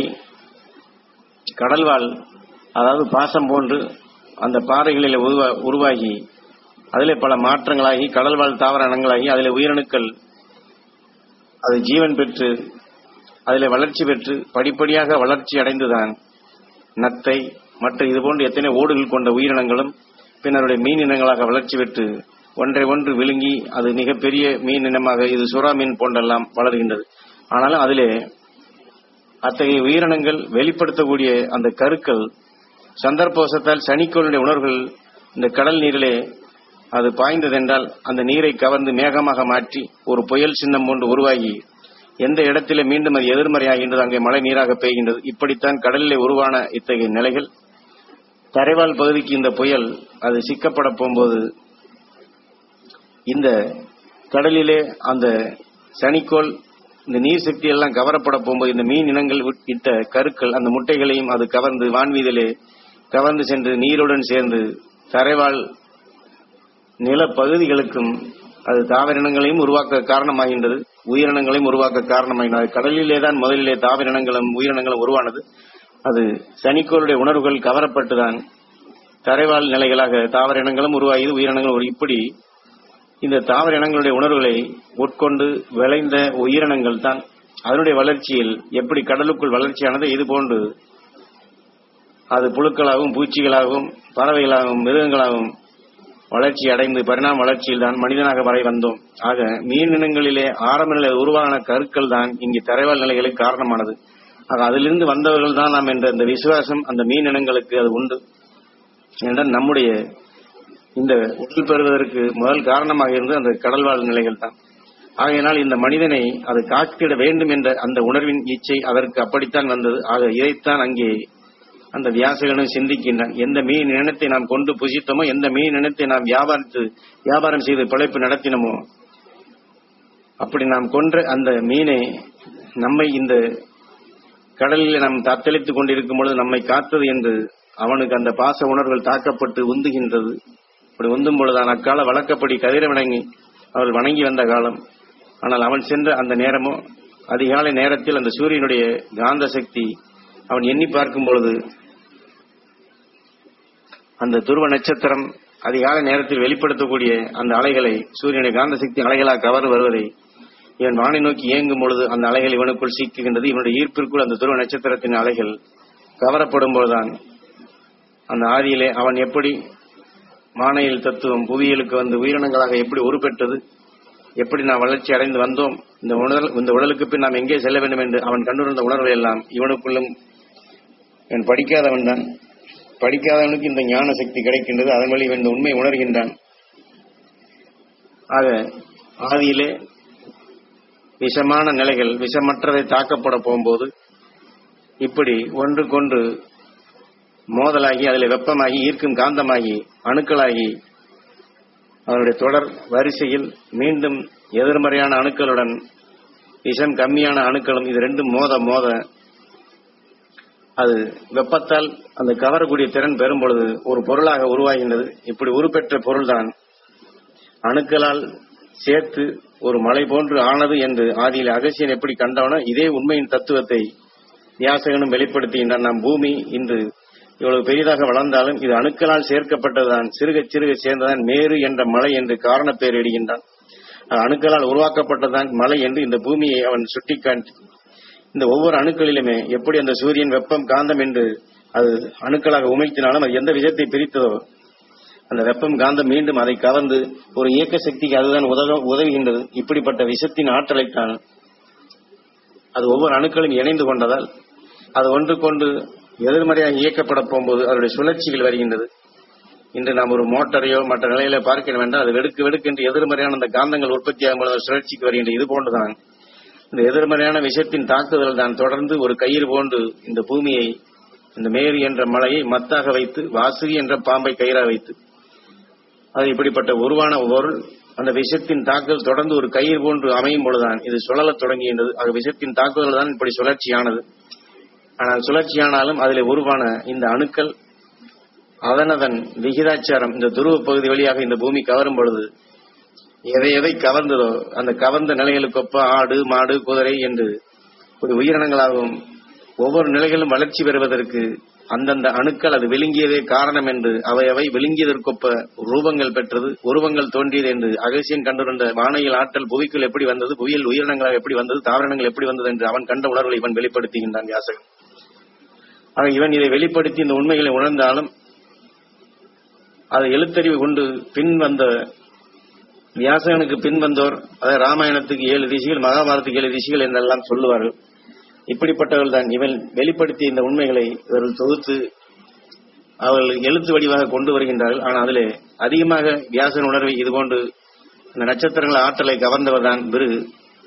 கடல்வாழ் அதாவது பாசம் போன்று அந்த பாறைகளில் உருவா- உருவாகி அதிலே பல மாற்றங்களாகி கடல்வாழ் தாவர இனங்களாகி அதில் உயிரணுக்கள் அது ஜீவன் பெற்று அதில் வளர்ச்சி பெற்று படிப்படியாக வளர்ச்சி அடைந்துதான் நத்தை மற்ற இதுபோன்ற எத்தனை ஓடுகள் கொண்ட உயிரினங்களும் பின்னருடைய மீன் இனங்களாக வளர்ச்சி பெற்று ஒன்றை ஒன்று விழுங்கி அது மிகப்பெரிய மீன் இனமாக இது சுறா மீன் போன்றெல்லாம் வளர்கின்றது ஆனாலும் அதிலே அத்தகைய உயிரினங்கள் வெளிப்படுத்தக்கூடிய அந்த கருக்கள் சந்தர்ப்பவசத்தால் சனிக்கோளுடைய உணர்வுகள் இந்த கடல் நீரிலே அது பாய்ந்ததென்றால் அந்த நீரை கவர்ந்து மேகமாக மாற்றி ஒரு புயல் சின்னம் போன்று உருவாகி எந்த இடத்திலே மீண்டும் அது எதிர்மறையாகின்றது அங்கே மழை நீராக பெய்கின்றது இப்படித்தான் கடலிலே உருவான இத்தகைய நிலைகள் தரைவாழ் பகுதிக்கு இந்த புயல் அது சிக்கப்பட போகும்போது இந்த கடலிலே அந்த சனிக்கோள் இந்த நீர் சக்தி எல்லாம் கவரப்பட போகும்போது இந்த மீன் இனங்கள் விட்- இட்ட கருக்கள் அந்த முட்டைகளையும் அது கவர்ந்து வான்வீதியிலே கவர்ந்து சென்று நீருடன் சேர்ந்து தரைவாழ் நிலப்பகுதிகளுக்கும் அது தாவரினங்களையும் உருவாக்க காரணமாகின்றது உயிரினங்களையும் உருவாக்க காரணமாகின்றது கடலிலே தான் முதலிலே தாவரினங்களும் உயிரினங்களும் உருவானது அது சனிக்கோளுடைய உணர்வுகள் கவரப்பட்டுதான் தரைவாழ் நிலைகளாக தாவர இனங்களும் உருவாகியது உயிரினங்களும் உரு- இப்படி இந்த தாவர இனங்களுடைய உணர்வுகளை உட்கொண்டு விளைந்த உயிரினங்கள் தான் அதனுடைய வளர்ச்சியில் எப்படி கடலுக்குள் வளர்ச்சியானது இது போன்று அது புழுக்களாகவும் பூச்சிகளாகவும் பறவைகளாகவும் மிருகங்களாகவும் வளர்ச்சி அடைந்து பரிணாம வளர்ச்சியில் தான் மனிதனாக வரை வந்தோம் ஆக மீன் இனங்களிலே ஆரம்ப நிலையில் உருவான கருக்கள் தான் இங்கு தரைவாழ் நிலைகளுக்கு காரணமானது ஆக அதிலிருந்து வந்தவர்கள் தான் நாம் என்ற இந்த விசுவாசம் அந்த மீன் இனங்களுக்கு அது உண்டு என்றால் நம்முடைய இந்த உடல் பெறுவதற்கு முதல் காரணமாக இருந்தது அந்த கடல்வாழ் நிலைகள் தான் ஆகையினால் இந்த மனிதனை அது காத்திட வேண்டும் என்ற அந்த உணர்வின் இச்சை அதற்கு அப்படித்தான் வந்தது ஆக இதைத்தான் அங்கே அந்த வியாசகனும் சிந்திக்கின்றான் எந்த மீன் இனத்தை நாம் கொண்டு புசித்தோமோ எந்த மீன் இனத்தை நாம் வியாபாரித்து வியாபாரம் செய்து பிழைப்பு நடத்தினோமோ அப்படி நாம் கொன்ற அந்த மீனை நம்மை இந்த கடலில் நாம் தத்தளித்துக் கொண்டிருக்கும் பொழுது நம்மை காத்தது என்று அவனுக்கு அந்த பாச உணர்வுகள் தாக்கப்பட்டு உந்துகின்றது அப்படி உந்தும் பொழுதுதான் அக்கால வழக்கப்படி கதிர வணங்கி அவர்கள் வணங்கி வந்த காலம் ஆனால் அவன் சென்ற அந்த நேரமோ அதிகாலை நேரத்தில் அந்த சூரியனுடைய காந்த சக்தி அவன் எண்ணி பார்க்கும் பொழுது அந்த துருவ நட்சத்திரம் அதிகாலை நேரத்தில் வெளிப்படுத்தக்கூடிய அந்த அலைகளை சூரியனுடைய காந்த சக்தி அலைகளாக கவர் வருவதை இவன் வானை நோக்கி இயங்கும் பொழுது அந்த அலைகள் இவனுக்குள் சிக்குகின்றது இவனுடைய ஈர்ப்பிற்குள் அந்த துருவ நட்சத்திரத்தின் அலைகள் கவரப்படும் பொழுதுதான் அந்த ஆதியிலே அவன் எப்படி மானையில் தத்துவம் புவியியலுக்கு வந்து உயிரினங்களாக எப்படி உருப்பெற்றது எப்படி நாம் வளர்ச்சி அடைந்து வந்தோம் இந்த உணர் இந்த உடலுக்கு பின் நாம் எங்கே செல்ல வேண்டும் என்று அவன் கண்டுணர்ந்த உணர்வை எல்லாம் இவனுக்குள்ளும் இவன் படிக்காதவன் தான் படிக்காதவனுக்கு இந்த ஞான சக்தி கிடைக்கின்றது அதன் வழி இவன் இந்த உண்மை உணர்கின்றான் ஆக ஆதியிலே விஷமான நிலைகள் விஷமற்றதை தாக்கப்பட போகும்போது இப்படி ஒன்றுக்கொன்று மோதலாகி அதில் வெப்பமாகி ஈர்க்கும் காந்தமாகி அணுக்களாகி அவனுடைய தொடர் வரிசையில் மீண்டும் எதிர்மறையான அணுக்களுடன் விஷம் கம்மியான அணுக்களும் இது ரெண்டும் மோத மோத அது வெப்பத்தால் அந்த கவரக்கூடிய திறன் பெறும் பொழுது ஒரு பொருளாக உருவாகின்றது இப்படி உருப்பெற்ற பொருள்தான் அணுக்களால் சேர்த்து ஒரு மலை போன்று ஆனது என்று ஆதியில் அகசியன் எப்படி கண்டவனோ இதே உண்மையின் தத்துவத்தை வியாசகனும் வெளிப்படுத்துகின்றான் நம் பூமி இன்று இவ்வளவு பெரிதாக வளர்ந்தாலும் இது அணுக்களால் சேர்க்கப்பட்டதுதான் சிறுக சிறுக சேர்ந்ததான் மேரு என்ற மலை என்று காரண பெயர் இடுகின்றான் அது அணுக்களால் உருவாக்கப்பட்டதான் மலை என்று இந்த பூமியை அவன் சுட்டிக்காட்டி இந்த ஒவ்வொரு அணுக்களிலுமே எப்படி அந்த சூரியன் வெப்பம் காந்தம் என்று அது அணுக்களாக உமிழ்த்தினாலும் அது எந்த விதத்தை பிரித்ததோ அந்த வெப்பம் காந்தம் மீண்டும் அதை கவர்ந்து ஒரு இயக்க சக்திக்கு அதுதான் உதவ உதவுகின்றது இப்படிப்பட்ட விஷத்தின் ஆற்றலைத்தான் அது ஒவ்வொரு அணுக்களும் இணைந்து கொண்டதால் அது ஒன்றுக்கொண்டு எதிர்மறையாக இயக்கப்பட போகும்போது அதனுடைய சுழற்சிகள் வருகின்றது இன்று நாம் ஒரு மோட்டரையோ மற்ற நிலையில பார்க்கணும் என்றால் அது வெடுக்கு வெடுக்கு என்று எதிர்மறையான அந்த காந்தங்கள் உற்பத்தியாகும் பொழுது அது சுழற்சிக்கு வருகின்றது இது போன்றுதான் இந்த எதிர்மறையான விஷத்தின் தாக்குதல் தான் தொடர்ந்து ஒரு கயிறு போன்று இந்த பூமியை இந்த மேரி என்ற மலையை மத்தாக வைத்து வாசுகி என்ற பாம்பை கயிறாக வைத்து அது இப்படிப்பட்ட உருவான பொருள் அந்த விஷத்தின் தாக்குதல் தொடர்ந்து ஒரு கயிறு போன்று அமையும் பொழுதுதான் இது சுழலத் தொடங்குகின்றது அது விஷத்தின் தாக்குதல் தான் இப்படி சுழற்சியானது ஆனால் சுழற்சியானாலும் அதில் உருவான இந்த அணுக்கள் அதனதன் விகிதாச்சாரம் இந்த துருவ பகுதி வழியாக இந்த பூமி கவரும் பொழுது எதை எதை கவர்ந்ததோ அந்த கவர்ந்த நிலைகளுக்கொப்ப ஆடு மாடு குதிரை என்று ஒரு உயிரினங்களாகவும் ஒவ்வொரு நிலைகளும் வளர்ச்சி பெறுவதற்கு அந்தந்த அணுக்கள் அது விழுங்கியதே காரணம் என்று அவை அவை விழுங்கியதற்கொப்ப ரூபங்கள் பெற்றது உருவங்கள் தோன்றியது என்று அகசியன் கண்டிருந்த வானையில் ஆற்றல் புவிக்குள் எப்படி வந்தது புவியில் உயிரினங்களாக எப்படி வந்தது தாவரங்கள் எப்படி வந்தது என்று அவன் கண்ட உணர்வுகளை இவன் வெளிப்படுத்துகின்றான் வியாசகன் ஆக இவன் இதை வெளிப்படுத்தி இந்த உண்மைகளை உணர்ந்தாலும் அதை எழுத்தறிவு கொண்டு பின் வந்த வியாசகனுக்கு பின் வந்தோர் அதாவது ராமாயணத்துக்கு ஏழு ரிஷிகள் மகாபாரத்துக்கு ஏழு ரிஷிகள் என்றெல்லாம் சொல்லுவார்கள் இப்படிப்பட்டவர்கள் தான் இவன் வெளிப்படுத்திய இந்த உண்மைகளை இவர்கள் தொகுத்து அவர்கள் எழுத்து வடிவாக கொண்டு வருகின்றார்கள் ஆனால் அதிலே அதிகமாக வியாசன் உணர்வை இதுபோன்று இந்த நட்சத்திரங்கள் ஆற்றலை கவர்ந்தவர் தான் பிருகு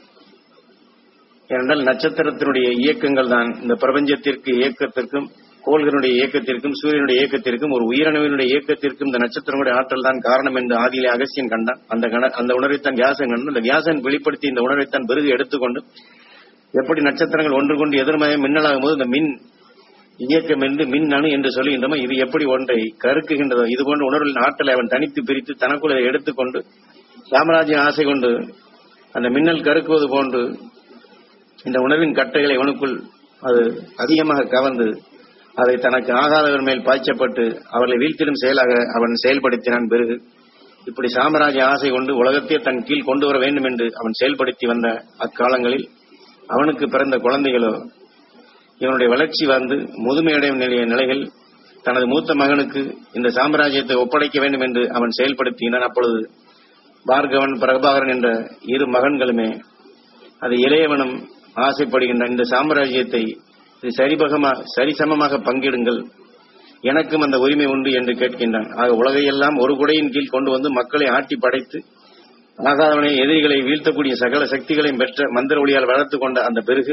ஏனென்றால் நட்சத்திரத்தினுடைய இயக்கங்கள் தான் இந்த பிரபஞ்சத்திற்கு இயக்கத்திற்கும் கோள்களுடைய இயக்கத்திற்கும் சூரியனுடைய இயக்கத்திற்கும் ஒரு உயிரணுவினுடைய இயக்கத்திற்கும் இந்த நட்சத்திரங்களுடைய ஆற்றல் தான் காரணம் என்று ஆதியிலே அகசியன் கண்டான் அந்த கண- அந்த உணர்வைத்தான் வியாசன் கண்டான் அந்த வியாசன் வெளிப்படுத்தி இந்த உணர்வைத்தான் பிறகு எடுத்துக்கொண்டு எப்படி நட்சத்திரங்கள் ஒன்று கொண்டு எதிர்மறையாக மின்னலாகும் போது இந்த மின் இயக்கம் என்று மின் அணு என்று சொல்லுகின்றமோ இது எப்படி ஒன்றை கருக்குகின்றதோ இது போன்ற உணர்வின் ஆற்றலை அவன் தனித்து பிரித்து தனக்குள் அதை எடுத்துக்கொண்டு சாம்ராஜ்ய ஆசை கொண்டு அந்த மின்னல் கருக்குவது போன்று இந்த உணர்வின் கட்டைகளை இவனுக்குள் அது அதிகமாக கவர்ந்து அதை தனக்கு ஆகாதவர் மேல் பாய்ச்சப்பட்டு அவர்களை வீழ்த்திடும் செயலாக அவன் செயல்படுத்தினான் பிறகு இப்படி சாம்ராஜ்ய ஆசை கொண்டு உலகத்தையே தன் கீழ் கொண்டு வர வேண்டும் என்று அவன் செயல்படுத்தி வந்த அக்காலங்களில் அவனுக்கு பிறந்த குழந்தைகளோ இவனுடைய வளர்ச்சி வந்து முதுமையடையும் நிலைய நிலைகள் தனது மூத்த மகனுக்கு இந்த சாம்ராஜ்யத்தை ஒப்படைக்க வேண்டும் என்று அவன் செயல்படுத்தினான் அப்பொழுது பார்கவன் பிரபாகரன் என்ற இரு மகன்களுமே அது இளையவனும் ஆசைப்படுகின்ற இந்த சாம்ராஜ்யத்தை இது சரிபகமா சரிசமமாக பங்கிடுங்கள் எனக்கும் அந்த உரிமை உண்டு என்று கேட்கின்றான் ஆக உலகையெல்லாம் ஒரு குடையின் கீழ் கொண்டு வந்து மக்களை ஆட்டி படைத்து ஆகாதவனை எதிரிகளை வீழ்த்தக்கூடிய சகல சக்திகளையும் பெற்ற மந்திர ஒளியால் வளர்த்து கொண்ட அந்த பெருகு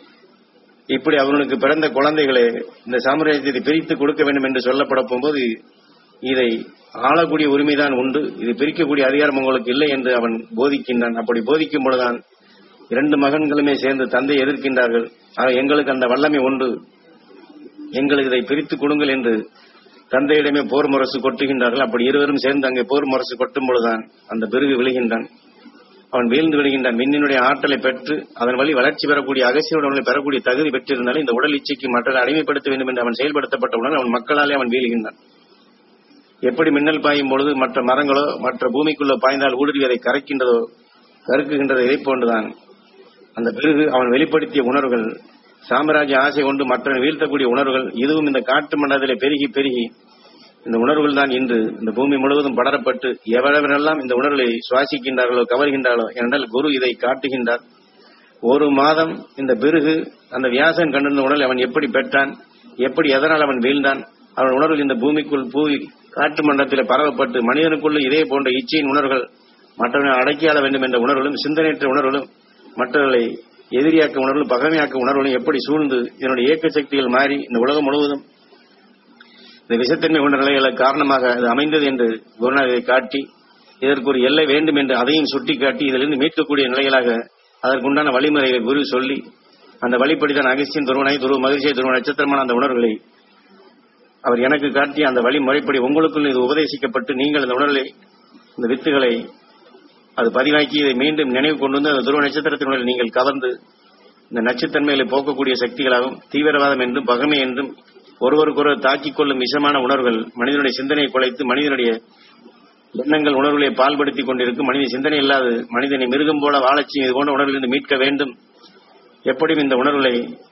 இப்படி அவனுக்கு பிறந்த குழந்தைகளை இந்த சாம்ராஜ்யத்தை பிரித்து கொடுக்க வேண்டும் என்று சொல்லப்பட போகும்போது இதை ஆளக்கூடிய உரிமைதான் உண்டு இது பிரிக்கக்கூடிய அதிகாரம் உங்களுக்கு இல்லை என்று அவன் போதிக்கின்றான் அப்படி போதிக்கும் பொழுதுதான் இரண்டு மகன்களுமே சேர்ந்து தந்தை எதிர்க்கின்றார்கள் ஆக எங்களுக்கு அந்த வல்லமை உண்டு எங்களுக்கு இதை பிரித்து கொடுங்கள் என்று தந்தையிடமே போர் முரசு கொட்டுகின்றார்கள் அப்படி இருவரும் சேர்ந்து அங்கே போர் முரசு கொட்டும் பொழுதுதான் அந்த பெருகு விழுகின்றான் அவன் வீழ்ந்து விடுகின்றான் மின்னினுடைய ஆற்றலை பெற்று அதன் வழி வளர்ச்சி பெறக்கூடிய அகசியோட பெறக்கூடிய தகுதி பெற்றிருந்தாலும் இந்த உடல் இச்சைக்கு மற்றதை அடிமைப்படுத்த வேண்டும் என்று அவன் செயல்படுத்தப்பட்டவுடன் அவன் மக்களாலே அவன் வீழ்கின்றான் எப்படி மின்னல் பாயும் பொழுது மற்ற மரங்களோ மற்ற பூமிக்குள்ளோ பாய்ந்தால் ஊடுருவி அதை கரைக்கின்றதோ கருக்குகின்றதோ இதை போன்றுதான் அந்த பிறகு அவன் வெளிப்படுத்திய உணர்வுகள் சாம்ராஜ்ய ஆசை கொண்டு மற்ற வீழ்த்தக்கூடிய உணர்வுகள் இதுவும் இந்த காட்டு மண்டலத்திலே பெருகி பெருகி இந்த உணர்வுகள் தான் இன்று இந்த பூமி முழுவதும் படரப்பட்டு எவரெவரெல்லாம் இந்த உணர்வுகளை சுவாசிக்கின்றார்களோ கவர்கின்றார்களோ என்றால் குரு இதை காட்டுகின்றார் ஒரு மாதம் இந்த பிருகு அந்த வியாசன் கண்டிருந்த உணர்வை அவன் எப்படி பெற்றான் எப்படி எதனால் அவன் வீழ்ந்தான் அவன் உணர்வுகள் இந்த பூமிக்குள் பூவி காற்று மண்டலத்தில் பரவப்பட்டு மனிதனுக்குள்ள இதே போன்ற இச்சையின் உணர்வுகள் மற்றவர்களை அடக்கியாள வேண்டும் என்ற உணர்வுகளும் சிந்தனையற்ற உணர்வுகளும் மற்றவர்களை எதிரியாக்க உணர்வுகளும் பகமையாக்க உணர்வுகளும் எப்படி சூழ்ந்து இதனுடைய இயக்க சக்திகள் மாறி இந்த உலகம் முழுவதும் இந்த விஷத்தன்மை கொண்ட நிலைகளை காரணமாக அது அமைந்தது என்று குருநாதரை காட்டி இதற்கு ஒரு எல்லை வேண்டும் என்று அதையும் சுட்டிக்காட்டி இதிலிருந்து மீட்கக்கூடிய நிலைகளாக அதற்குண்டான வழிமுறைகளை குரு சொல்லி அந்த வழிப்படிதான் அகஸ்தியன் துருவனை துருவ மகிழ்ச்சியை துருவ நட்சத்திரமான அந்த உணர்வுகளை அவர் எனக்கு காட்டிய அந்த வழிமுறைப்படி உங்களுக்குள் இது உபதேசிக்கப்பட்டு நீங்கள் அந்த உணர்வை இந்த வித்துகளை அது பதிவாக்கி இதை மீண்டும் நினைவு கொண்டு வந்து அந்த துருவ நட்சத்திரத்தினுடைய நீங்கள் கவர்ந்து இந்த நச்சுத்தன்மைகளை போக்கக்கூடிய சக்திகளாகவும் தீவிரவாதம் என்றும் பகமை என்றும் ஒருவருக்கொருவர் தாக்கிக் கொள்ளும் விஷமான உணர்வுகள் மனிதனுடைய சிந்தனையை குலைத்து மனிதனுடைய எண்ணங்கள் உணர்வுகளை பால்படுத்திக் கொண்டிருக்கும் மனித சிந்தனை இல்லாது மனிதனை மிருகம் போல வாழச்சி இது போன்ற உணர்விலிருந்து மீட்க வேண்டும் எப்படியும் இந்த உணர்வுகளை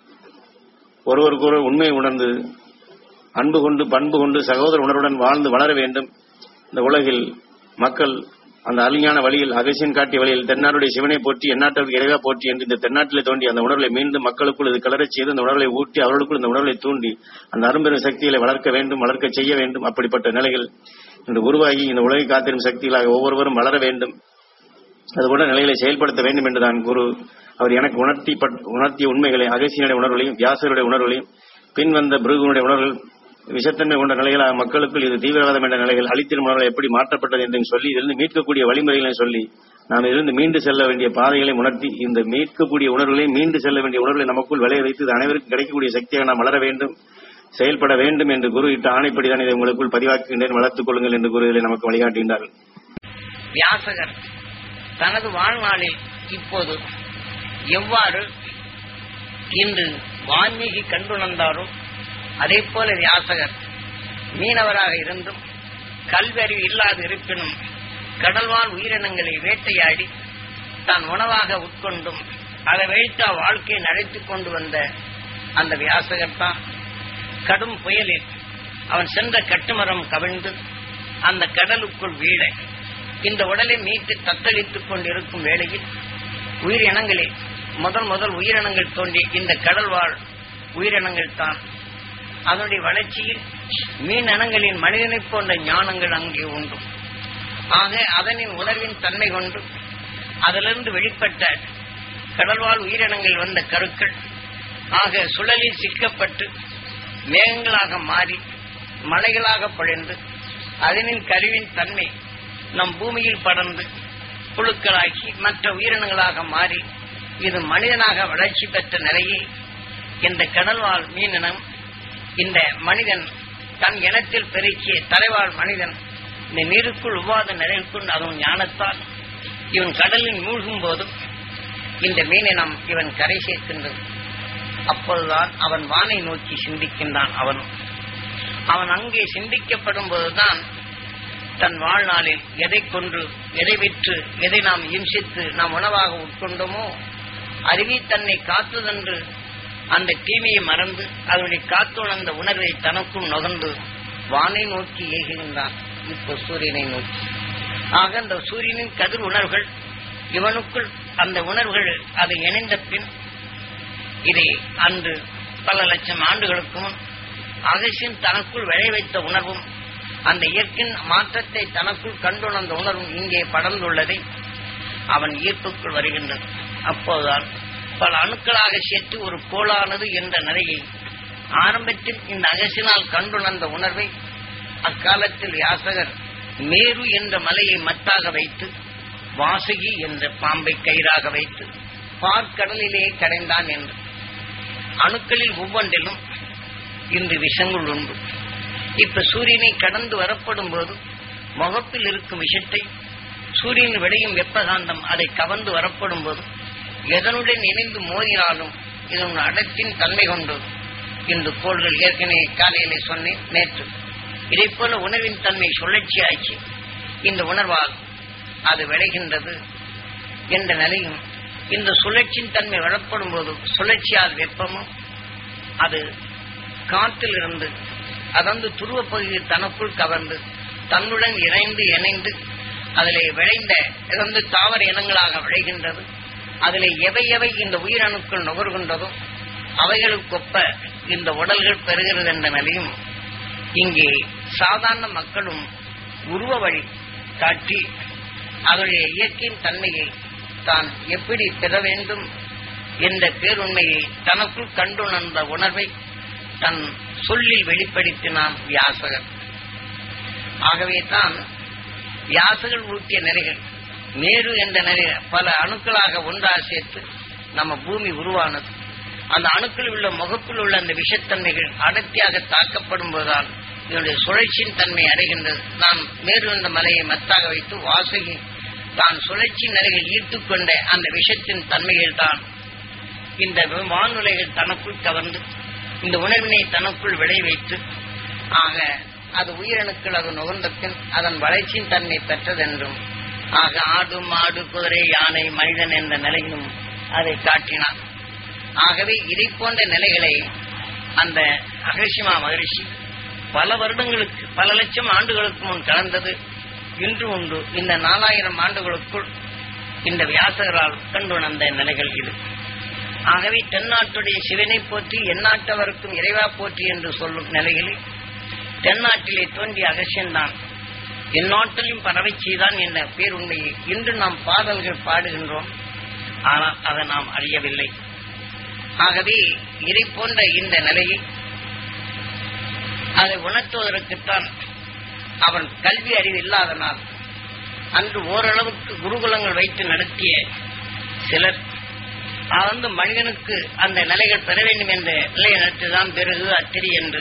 ஒருவருக்கொருவர் உண்மையை உணர்ந்து அன்பு கொண்டு பண்பு கொண்டு சகோதர உணர்வுடன் வாழ்ந்து வளர வேண்டும் இந்த உலகில் மக்கள் அந்த அழிஞான வழியில் அகசியன் காட்டிய வழியில் தென்னாடுடைய சிவனை போற்றி எந்நாட்டிற்கு இறைவா போற்றி என்று இந்த தென்னாட்டிலே தோண்டி அந்த உணர்வை மீண்டும் மக்களுக்குள் இது கலரச் செய்து அந்த உணர்வை ஊட்டி அவர்களுக்குள் இந்த உணர்வை தூண்டி அந்த அரும்பெரும் சக்திகளை வளர்க்க வேண்டும் வளர்க்க செய்ய வேண்டும் அப்படிப்பட்ட நிலைகள் இன்று உருவாகி இந்த உலகை காத்திரும் சக்திகளாக ஒவ்வொருவரும் வளர வேண்டும் அதுபோன்ற நிலைகளை செயல்படுத்த வேண்டும் என்றுதான் குரு அவர் எனக்கு உணர்த்தி உணர்த்திய உண்மைகளை அகசியனுடைய உணர்வுகளையும் வியாசருடைய உணர்வுகளையும் பின் வந்த பிருகுனுடைய உணர்வுகள் விஷத்தன்மை கொண்ட நிலைகளாக மக்களுக்குள் இது தீவிரவாதம் என்ற நிலைகள் அளித்திரும் உணர்வுகள் எப்படி மாற்றப்பட்டது என்று சொல்லி இதிலிருந்து மீட்கக்கூடிய வழிமுறைகளை சொல்லி நாம் இதிலிருந்து மீண்டு செல்ல வேண்டிய பாதைகளை உணர்த்தி இந்த மீட்கக்கூடிய உணர்வுகளை மீண்டு செல்ல வேண்டிய உணர்வுகளை நமக்குள் விளைய வைத்து இது அனைவருக்கும் கிடைக்கக்கூடிய சக்தியாக நாம் வளர வேண்டும் செயல்பட வேண்டும் என்று குரு இட்ட ஆணைப்படிதான் இதை உங்களுக்குள் பதிவாக்குகின்றேன் வளர்த்துக் கொள்ளுங்கள் என்று குரு இதில் நமக்கு வழிகாட்டுகின்றார்கள் வியாசகர் தனது வாழ்நாளில் இப்போது எவ்வாறு இன்று வான்மீகி கண்டுணர்ந்தாரோ அதே போல வியாசகர் மீனவராக இருந்தும் கல்வறிவு இல்லாது இருப்பினும் கடல்வாழ் உயிரினங்களை வேட்டையாடி தான் உணவாக உட்கொண்டும் அதை வைத்து வாழ்க்கையை நடத்திக் கொண்டு வந்த அந்த வியாசகர் தான் கடும் புயலில் அவன் சென்ற கட்டுமரம் கவிழ்ந்து அந்த கடலுக்குள் வீட இந்த உடலை மீட்டு தத்தளித்துக் கொண்டிருக்கும் வேளையில் உயிரினங்களே முதல் முதல் உயிரினங்கள் தோன்றி இந்த கடல் வாழ் உயிரினங்கள் தான் அதனுடைய வளர்ச்சியில் மீன் இனங்களின் மனிதனைப் போன்ற ஞானங்கள் அங்கே உண்டு ஆக அதனின் உணர்வின் தன்மை கொண்டு அதிலிருந்து வெளிப்பட்ட கடல்வாழ் உயிரினங்கள் வந்த கருக்கள் ஆக சுழலில் சிக்கப்பட்டு மேகங்களாக மாறி மலைகளாக பொழிந்து அதனின் கருவின் தன்மை நம் பூமியில் படர்ந்து புழுக்களாக்கி மற்ற உயிரினங்களாக மாறி இது மனிதனாக வளர்ச்சி பெற்ற நிலையில் இந்த கடல்வாழ் மீனினம் இந்த மனிதன் தன் இனத்தில் பெருக்கிய தலைவாழ் மனிதன் இந்த நீருக்குள் உவாத நிலையில் கொண்டு அதுவும் ஞானத்தால் இவன் கடலில் மூழ்கும் போதும் இந்த மீனினம் இவன் கரை சேர்க்கின்றது அப்போதுதான் அவன் வானை நோக்கி சிந்திக்கின்றான் அவன் அவன் அங்கே சிந்திக்கப்படும் போதுதான் தன் வாழ்நாளில் எதை கொன்று எதை விற்று எதை நாம் இம்சித்து நாம் உணவாக உட்கொண்டோமோ அருவி தன்னை காத்ததென்று அந்த தீமையை மறந்து அதனுடைய காத்துணர்ந்த உணர்வை தனக்கும் நுகர்ந்து வானை நோக்கி ஏகுகின்றான் இப்போ சூரியனை நோக்கி ஆக அந்த சூரியனின் கதிர் உணர்வுகள் இவனுக்குள் அந்த உணர்வுகள் அதை இணைந்த பின் இதை அன்று பல லட்சம் ஆண்டுகளுக்கு முன் அகசின் தனக்குள் விளை வைத்த உணர்வும் அந்த இயற்கையின் மாற்றத்தை தனக்குள் கண்டுணர்ந்த உணர்வும் இங்கே படர்ந்துள்ளதை அவன் ஈர்ப்புக்குள் வருகின்றது அப்போதுதான் பல அணுக்களாக சேர்த்து ஒரு கோளானது என்ற நிலையை ஆரம்பத்தில் இந்த அகசினால் கண்டுணர்ந்த உணர்வை அக்காலத்தில் யாசகர் மேரு என்ற மலையை மத்தாக வைத்து வாசுகி என்ற பாம்பை கயிறாக வைத்து பார்க்கடலிலே கடைந்தான் என்று அணுக்களில் ஒவ்வொன்றிலும் இன்று விஷங்கள் உண்டு இப்ப சூரியனை கடந்து வரப்படும் போது முகப்பில் இருக்கும் விஷத்தை சூரியன் விளையும் வெப்பகாந்தம் அதை கவர்ந்து வரப்படும் போது எதனுடன் இணைந்து மோதினாலும் இதன் அடத்தின் தன்மை கொண்டு இன்று கோள்கள் ஏற்கனவே காலையிலே சொன்னேன் நேற்று இதை போல உணர்வின் தன்மை சுழற்சியாக்கி இந்த உணர்வால் அது விளைகின்றது என்ற நிலையும் இந்த சுழற்சியின் தன்மை வரப்படும் போது சுழற்சியால் வெப்பமும் அது காற்றிலிருந்து அதாவது துருவ பகுதியை தனக்குள் கவர்ந்து தன்னுடன் இணைந்து இணைந்து அதிலே விளைந்த இறந்து தாவர இனங்களாக விளைகின்றது அதிலே எவை எவை இந்த உயிரணுக்கள் நுகர்கின்றதோ அவைகளுக்கொப்ப இந்த உடல்கள் பெறுகிறது என்ற நிலையும் இங்கே சாதாரண மக்களும் உருவ வழி காட்டி அதனுடைய இயற்கையின் தன்மையை தான் எப்படி பெற வேண்டும் என்ற பேருண்மையை தனக்குள் கண்டுணர்ந்த உணர்வை தன் சொல்லில் வெளிப்படுத்தினான் வியாசகர் ஆகவே தான் வியாசகர் ஊட்டிய நிறைகள் மேரு என்ற நிலை பல அணுக்களாக ஒன்றாக சேர்த்து நம்ம பூமி உருவானது அந்த அணுக்களில் உள்ள முகப்பில் உள்ள அந்த விஷத்தன்மைகள் அடர்த்தியாக தாக்கப்படும் போதுதான் இதனுடைய சுழற்சியின் தன்மை அடைகின்றது நான் மேரு என்ற மலையை மத்தாக வைத்து வாசகி தான் சுழற்சி நிலைகள் ஈர்த்துக் கொண்ட அந்த விஷத்தின் தன்மைகள் தான் இந்த வானுலைகள் தனக்குள் கவர்ந்து இந்த உணர்வினை தனக்குள் விளை வைத்து ஆக அது உயிரணுக்கள் அது நுகர்ந்த பின் அதன் வளர்ச்சியின் தன்மை பெற்றதென்றும் ஆக ஆடு மாடு குதிரை யானை மனிதன் என்ற நிலையிலும் அதை காட்டினான் ஆகவே இதை போன்ற நிலைகளை அந்த அகசிமா மகரிஷி பல வருடங்களுக்கு பல லட்சம் ஆண்டுகளுக்கு முன் கலந்தது இன்று உண்டு இந்த நாலாயிரம் ஆண்டுகளுக்குள் இந்த வியாசகரால் கண்டுணர்ந்த நிலைகள் இது ஆகவே தென்னாட்டுடைய சிவனை போற்றி எந்நாட்டவருக்கும் இறைவா போற்றி என்று சொல்லும் நிலைகளில் தென்னாட்டிலே தோன்றிய அகசியன்தான் எந்நாட்டிலும் பரவை செய்தான் என்ற பேருண்மையை இன்று நாம் பாடல்கள் பாடுகின்றோம் ஆனால் அதை நாம் அறியவில்லை ஆகவே இதை போன்ற இந்த நிலையை அதை உணர்த்துவதற்குத்தான் அவன் கல்வி அறிவு இல்லாதனால் அன்று ஓரளவுக்கு குருகுலங்கள் வைத்து நடத்திய சிலர் வந்து மனிதனுக்கு அந்த நிலைகள் பெற வேண்டும் என்ற நிலையை நடத்திதான் பிறகு அத்திரி என்று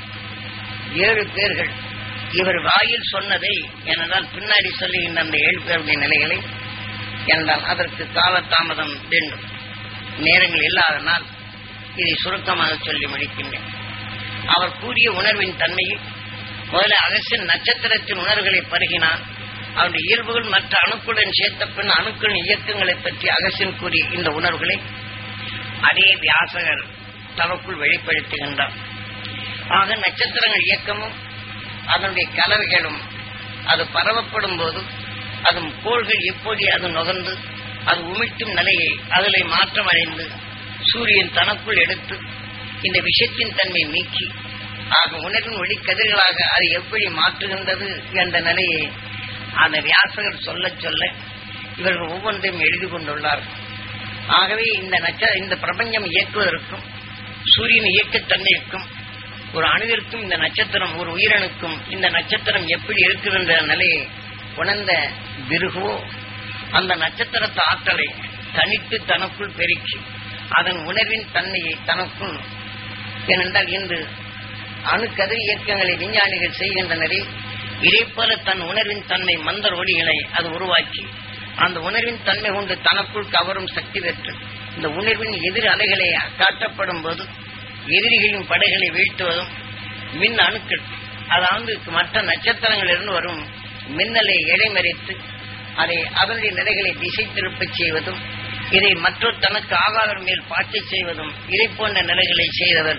ஏழு பேர்கள் இவர் வாயில் சொன்னதை என்றால் பின்னாடி சொல்லுகின்ற அந்த ஏழு பேருடைய நிலைகளை என்றால் அதற்கு காலதாமதம் வேண்டும் நேரங்கள் இல்லாதனால் இதை சுருக்கமாக சொல்லி முடிக்கின்றேன் அவர் கூறிய உணர்வின் தன்மையில் முதல்ல அகசின் நட்சத்திரத்தின் உணர்வுகளை பருகினான் அவருடைய இயல்புகள் மற்ற அணுக்களுடன் சேர்த்த பின் அணுக்களின் இயக்கங்களை பற்றி அகசின் கூறிய இந்த உணர்வுகளை அதே வியாசகர் தனக்குள் வெளிப்படுத்துகின்றார் ஆக நட்சத்திரங்கள் இயக்கமும் அதனுடைய கலவைகளும் அது பரவப்படும் போது அதன் கோள்கள் எப்படி அது நுகர்ந்து அது உமிழ்த்தும் நிலையை அதிலே மாற்றம் அடைந்து சூரியன் தனக்குள் எடுத்து இந்த விஷத்தின் தன்மை நீக்கி ஆக உணர்வின் ஒளிக்கதிர்களாக அது எப்படி மாற்றுகின்றது என்ற நிலையை அந்த வியாசகர் சொல்ல சொல்ல இவர்கள் ஒவ்வொன்றையும் எழுதி கொண்டுள்ளார்கள் ஆகவே இந்த நட்ச இந்த பிரபஞ்சம் இயக்குவதற்கும் சூரியன் இயக்கத்தன்மைக்கும் ஒரு அணுவிற்கும் இந்த நட்சத்திரம் ஒரு உயிரணுக்கும் இந்த நட்சத்திரம் எப்படி இருக்குகின்ற நிலையை உணர்ந்த பிருகோ அந்த நட்சத்திரத்து ஆற்றலை தனித்து தனக்குள் பெருக்கி அதன் உணர்வின் தன்மையை தனக்குள் ஏனென்றால் இன்று அணுக்கதிர் இயக்கங்களை விஞ்ஞானிகள் செய்கின்றனரே இதே போல தன் உணர்வின் தன்மை மந்தர் ஒளிகளை அது உருவாக்கி அந்த உணர்வின் தன்மை கொண்டு தனக்குள் கவரும் சக்தி பெற்று இந்த உணர்வின் எதிர் அலைகளை காட்டப்படும் போது எதிரிகளின் படைகளை வீழ்த்துவதும் மின் அணுக்கள் அதாவது மற்ற நட்சத்திரங்களிலிருந்து வரும் மின்னலை இடைமறித்து அதை அதனுடைய நிலைகளை திசை திருப்பச் செய்வதும் இதை மற்றொரு தனக்கு ஆகாதம் மேல் பாய்ச்ச செய்வதும் இதை போன்ற நிலைகளை செய்தவர்